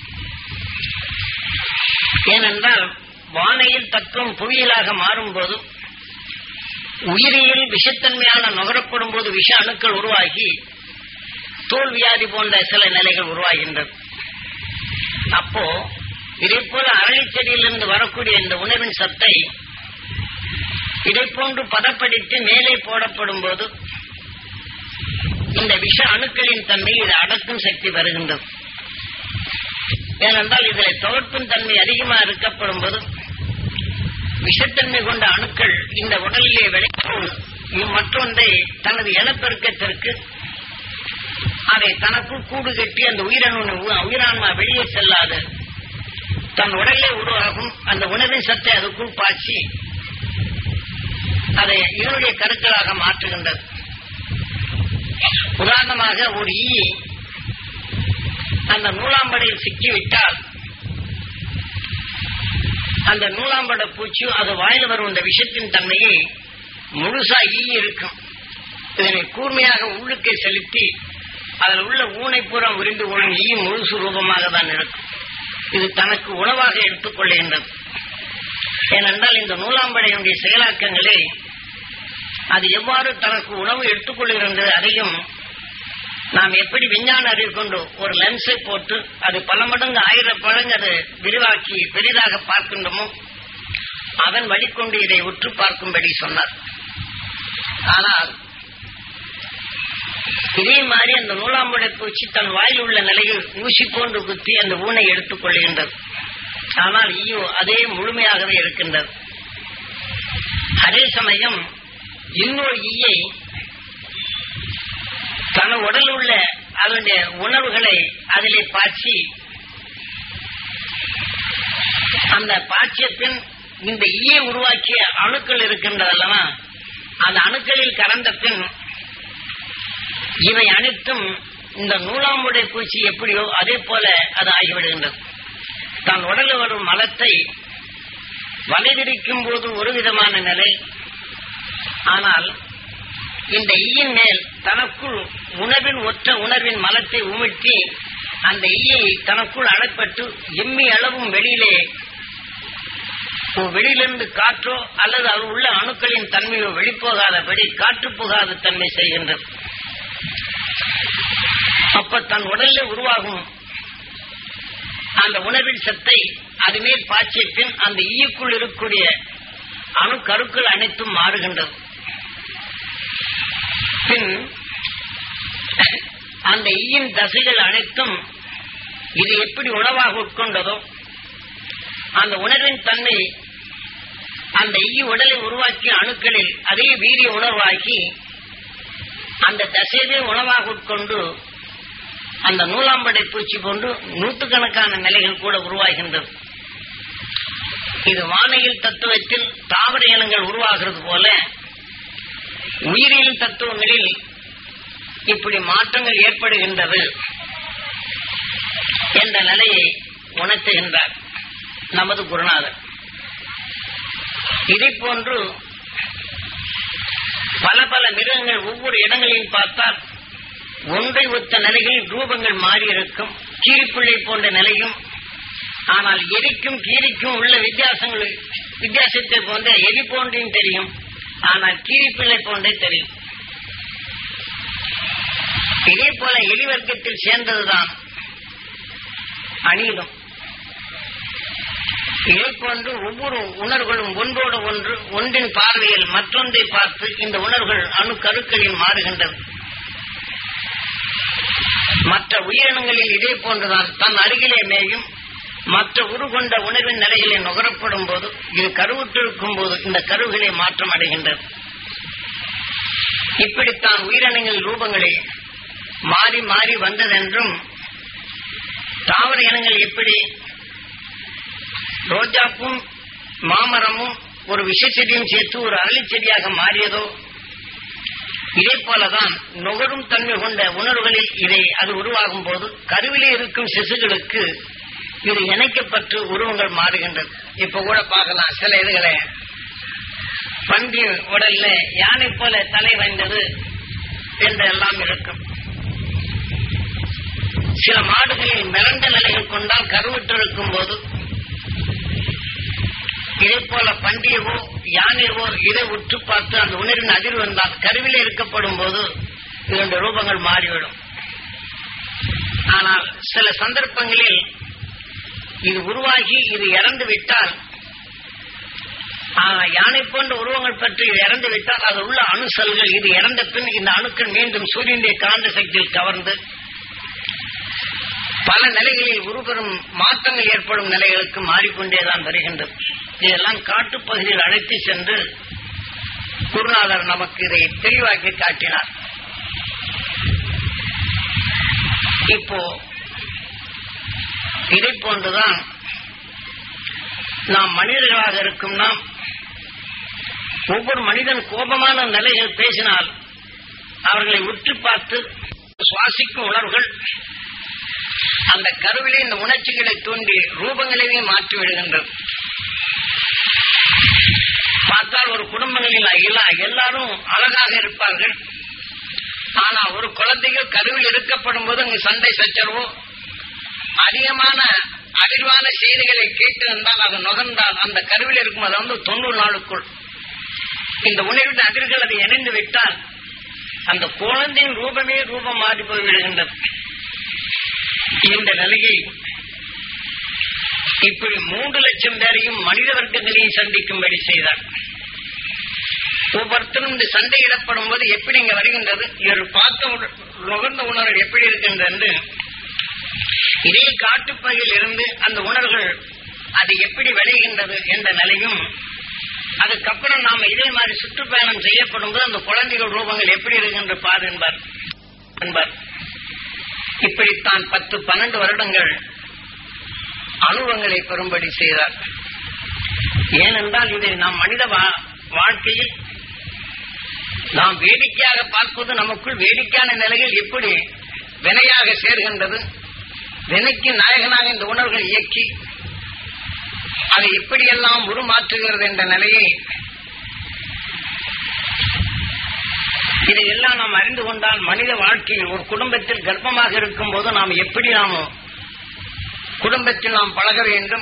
ஏனென்றால் வானையில் தத்துவம் புவியியலாக மாறும்போது உயிரியல் விஷத்தன்மையான நுகரப்படும் போது விஷ அணுக்கள் உருவாகி தோல் வியாதி போன்ற சில நிலைகள் உருவாகின்றது அப்போ இதே போல அரளிச் செடியிலிருந்து வரக்கூடிய இந்த உணவின் சத்தை இதை போன்று பதப்படுத்தி மேலே போடப்படும் போது இந்த விஷ அணுக்களின் தன்மை இது அடக்கும் சக்தி வருகின்றது ஏனென்றால் இதில் தவிர்ப்பும் தன்மை அதிகமாக இருக்கப்படும் போது விஷத்தன்மை கொண்ட அணுக்கள் இந்த உடலிலே விளைக்கும் மற்றொன்றை தனது இனப்பெருக்கத்திற்கு அதை தனக்குள் கூடு கட்டி அந்த உயிரணு உயிரான்மா வெளியே செல்லாது தன் உடலே உருவாகும் அந்த உணவின் சத்தை அதுக்குள் பாய்ச்சி அதை இதனுடைய கருக்களாக மாற்றுகின்றது உதாரணமாக ஒரு ஈ அந்த நூலாம்படையில் சிக்கிவிட்டால் அந்த நூலாம்பட பூச்சி அது வாயில் வரும் இந்த விஷத்தின் தன்மையை முழுசா ஈ இருக்கும் இதனை கூர்மையாக உள்ளுக்கே செலுத்தி அதில் உள்ள ஊனை பூரா உறிந்து கொள்ளும் ஈ முழுசு ரூபமாக தான் இருக்கும் இது தனக்கு உணவாக எடுத்துக் கொள்ளுகின்றது ஏனென்றால் இந்த நூலாம்படையினுடைய செயலாக்கங்களே அது எவ்வாறு தனக்கு உணவு எடுத்துக்கொள்கிறது அதையும் நாம் எப்படி விஞ்ஞான அறிவு கொண்டு ஒரு லென்ஸை போட்டு அது பல மடங்கு ஆயிரம் மடங்கு அது விரிவாக்கி பெரிதாக பார்க்கின்றோமோ அதன் வழிகொண்டு இதை உற்று பார்க்கும்படி சொன்னார் ஆனால் இதே மாதிரி அந்த நூலாம்படை பூச்சி தன் வாயில் உள்ள நிலையில் ஊசி போன்று குத்தி அந்த ஊனை எடுத்துக் கொள்கின்றது ஆனால் ஈயோ அதே முழுமையாகவே இருக்கின்றது அதே சமயம் இன்னொரு ஈயை தன் உடல் உள்ள அதனுடைய உணர்வுகளை அதிலே பாய்ச்சி அந்த பாய்ச்சிய பின் இந்த ஈயை உருவாக்கிய அணுக்கள் இருக்கின்றதல்லவா அந்த அணுக்களில் கலந்த பின் இவை அனைத்தும் இந்த நூலாம்புடை பூச்சி எப்படியோ அதே போல அது ஆகிவிடுகின்றது தன் உடலில் வரும் மலத்தை வலைவிரிக்கும் போது ஒரு விதமான நிலை ஆனால் இந்த ஈயின் மேல் தனக்குள் உணவின் ஒற்ற உணர்வின் மலத்தை உமிழ்த்தி அந்த ஈயை தனக்குள் அடைப்பட்டு எம்மி அளவும் வெளியிலே வெளியிலிருந்து காற்றோ அல்லது அதில் உள்ள அணுக்களின் தன்மையோ வெளிப்போகாதபடி காற்று போகாத தன்மை செய்கின்றது அப்ப தன் உடலில் உருவாகும் அந்த உணவின் சத்தை அதுமேல் பாய்ச்சிய பின் அந்த ஈயுக்குள் இருக்கக்கூடிய அணு கருக்கள் அனைத்தும் மாறுகின்றது பின் அந்த ஈயின் தசைகள் அனைத்தும் இது எப்படி உணவாக உட்கொண்டதோ அந்த உணர்வின் தன்மை அந்த ஈ உடலை உருவாக்கிய அணுக்களில் அதே வீரிய உணர்வாக்கி அந்த தசையவே உணவாக உட்கொண்டு அந்த நூலாம்படை பூச்சி போன்று நூற்றுக்கணக்கான நிலைகள் கூட உருவாகின்றது இது வானையில் தத்துவத்தில் தாவர இனங்கள் உருவாகிறது போல உயிரியல் தத்துவங்களில் இப்படி மாற்றங்கள் ஏற்படுகின்றது என்ற நிலையை உணர்த்துகின்றார் நமது குருநாதர் இதை போன்று பல பல மிருகங்கள் ஒவ்வொரு இடங்களில் பார்த்தால் ஒன்றை ஒத்த நிலைகளில் ரூபங்கள் மாறியிருக்கும் கீரிப்பிள்ளை போன்ற நிலையும் ஆனால் எரிக்கும் கீரிக்கும் உள்ள வித்தியாசங்கள் வித்தியாசத்தை போன்ற எரி போன்றையும் தெரியும் ஆனால் கீரிப்பிள்ளை போன்றே தெரியும் இதே போல எலி வர்க்கத்தில் சேர்ந்ததுதான் அணிலும் இதே போன்று ஒவ்வொரு உணர்வுகளும் ஒன்றோடு ஒன்று ஒன்றின் பார்வையில் மற்றொன்றை பார்த்து இந்த உணர்வுகள் அணு கருக்களில் மாறுகின்றது மற்ற உயிரினங்களில் இதே போன்றுதான் தன் அருகிலே மேயும் மற்ற உருகொண்ட உணர்வின் நிலைகளை நுகரப்படும் போது இது கருவுற்றிருக்கும் போது இந்த கருவிகளை மாற்றம் அடைகின்றது இப்படித்தான் உயிரினங்கள் ரூபங்களே மாறி மாறி வந்ததென்றும் தாவர இனங்கள் எப்படி ரோஜாப்பும் மாமரமும் ஒரு விஷச்செடியும் சேர்த்து ஒரு அரளிச் செடியாக மாறியதோ இதே போலதான் நுகரும் தன்மை கொண்ட உணர்வுகளில் இதை அது உருவாகும் போது கருவிலே இருக்கும் சிசுகளுக்கு இது இணைக்கப்பட்டு உருவங்கள் மாறுகின்றது இப்ப கூட பார்க்கலாம் சில இதுகளை பன்றி உடல்ல யானை போல தலை வந்தது என்றெல்லாம் இருக்கும் சில மாடுகளில் மிரண்ட நிலைகள் கொண்டால் கருவுற்றிருக்கும் போது இதே போல பண்டியவோ யானையவோ இதை உற்று பார்த்து அந்த உணர்வின் அதிர்வு வந்தால் கருவிலே இருக்கப்படும் போது இதனுடைய ரூபங்கள் மாறிவிடும் ஆனால் சில சந்தர்ப்பங்களில் இது உருவாகி இது இறந்து விட்டால் யானை போன்ற உருவங்கள் பற்றி இது இறந்து விட்டால் அது உள்ள அணு செல்கள் இது இறந்த பின் இந்த அணுக்கள் மீண்டும் சூரியனுடைய காந்த சக்தியில் கவர்ந்து பல நிலைகளில் உருபெறும் மாற்றங்கள் ஏற்படும் நிலைகளுக்கு மாறிக்கொண்டேதான் வருகின்றது இதெல்லாம் காட்டுப்பகுதியில் அழைத்து சென்று குருநாதர் நமக்கு இதை தெளிவாக்கி காட்டினார் இப்போ இதை போன்றுதான் நாம் மனிதர்களாக இருக்கும் நாம் ஒவ்வொரு மனிதன் கோபமான நிலையில் பேசினால் அவர்களை உற்று பார்த்து சுவாசிக்கும் உணர்வுகள் அந்த கருவிலே இந்த உணர்ச்சிகளை தூண்டி ரூபங்களையே மாற்றி விடுகின்றது பார்த்தால் ஒரு குடும்பங்களில் எல்லா எல்லாரும் அழகாக இருப்பார்கள் ஆனா ஒரு குழந்தைகள் கருவில் இருக்கப்படும் போது அங்கு சண்டை சச்சரவோ அதிகமான அதிர்வான செய்திகளை கேட்டிருந்தால் அது நுகர்ந்தால் அந்த கருவில் இருக்கும் அது வந்து தொண்ணூறு நாளுக்குள் இந்த உணர்வின் அதிர்கள் அதை இணைந்து விட்டால் அந்த குழந்தையின் ரூபமே ரூபம் மாறி போய்விடுகின்றது இந்த நிலையில் இப்படி மூன்று லட்சம் பேரையும் மனித வர்க்கங்களையும் சந்திக்கும்படி செய்தார் ஒவ்வொருத்தரும் இந்த சண்டையிடப்படும் போது எப்படி இங்க வருகின்றது இவர் பார்த்த உண- நுகர்ந்த உணர்வு எப்படி இருக்கின்றது என்று இதே காட்டுப்பகுதியில் இருந்து அந்த உணர்வுகள் அது எப்படி விளைகின்றது என்ற நிலையும் அதுக்கப்புறம் நாம இதே மாதிரி சுற்றுப்பயணம் செய்யப்படும் போது அந்த குழந்தைகள் ரூபங்கள் எப்படி இருக்கின்ற பாரு என்பார் என்பார் இப்படித்தான் பத்து பன்னெண்டு வருடங்கள் அனுபவங்களை பெறும்படி செய்தார் ஏனென்றால் இதை நாம் மனித வா- வாழ்க்கையில் நாம் வேடிக்கையாக பார்ப்பது நமக்குள் வேடிக்கையான நிலையில் எப்படி வினையாக சேர்கின்றது வினைக்கு நாயகனாக இந்த உணர்வுகள் இயக்கி அதை எப்படியெல்லாம் உருமாற்றுகிறது என்ற நிலையை இதையெல்லாம் நாம் அறிந்து கொண்டால் மனித வாழ்க்கையில் ஒரு குடும்பத்தில் கர்ப்பமாக இருக்கும் போது நாம் எப்படி நாம் குடும்பத்தில் நாம் பழக வேண்டும்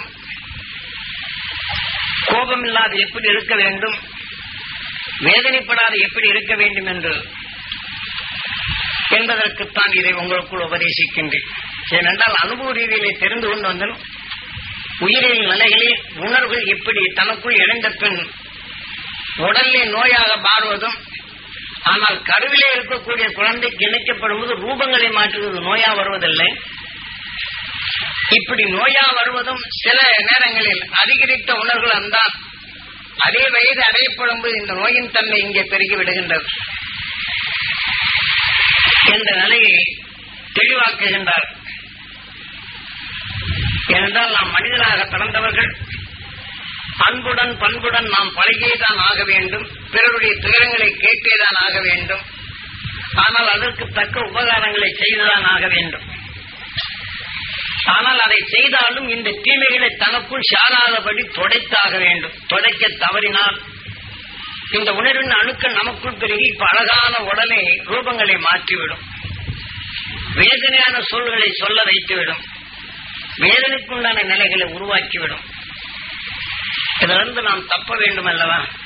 கோபம் இல்லாது எப்படி இருக்க வேண்டும் வேதனைப்படாது எப்படி இருக்க வேண்டும் என்று என்பதற்குத்தான் இதை உங்களுக்குள் உபதேசிக்கின்றேன் ஏனென்றால் அனுபவ ரீதியிலே தெரிந்து கொண்டு வந்தனும் உயிரியல் நிலைகளில் உணர்வுகள் எப்படி தனக்குள் இணைந்த பின் உடலிலே நோயாக மாறுவதும் ஆனால் கருவிலே இருக்கக்கூடிய குழந்தைக்கு இணைக்கப்படும் போது ரூபங்களை மாற்றுவது நோயா வருவதில்லை இப்படி நோயா வருவதும் சில நேரங்களில் அதிகரித்த உணர்வுகள் வந்தால் அதே வயது அடையப்படும் போது இந்த நோயின் தன்மை இங்கே பெருகி விடுகின்றது என்ற நிலையை தெளிவாக்குகின்றார் ஏனென்றால் நாம் மனிதனாக பிறந்தவர்கள் அன்புடன் பண்புடன் நாம் பழகியேதான் ஆக வேண்டும் பிறருடைய துயரங்களை கேட்டேதான் ஆக வேண்டும் ஆனால் அதற்கு தக்க உபகாரங்களை செய்துதான் ஆக வேண்டும் ஆனால் அதை செய்தாலும் இந்த தீமைகளை தனக்குள் சாராதபடி தொடைத்தாக வேண்டும் தொடைக்க தவறினால் இந்த உணர்வின் அணுக்கள் நமக்குள் பெருகி இப்ப அழகான உடலை ரூபங்களை மாற்றிவிடும் வேதனையான சொல்களை சொல்ல வைத்துவிடும் வேதனைக்குண்டான நிலைகளை உருவாக்கிவிடும் இதிலிருந்து நாம் தப்ப வேண்டும் அல்லவா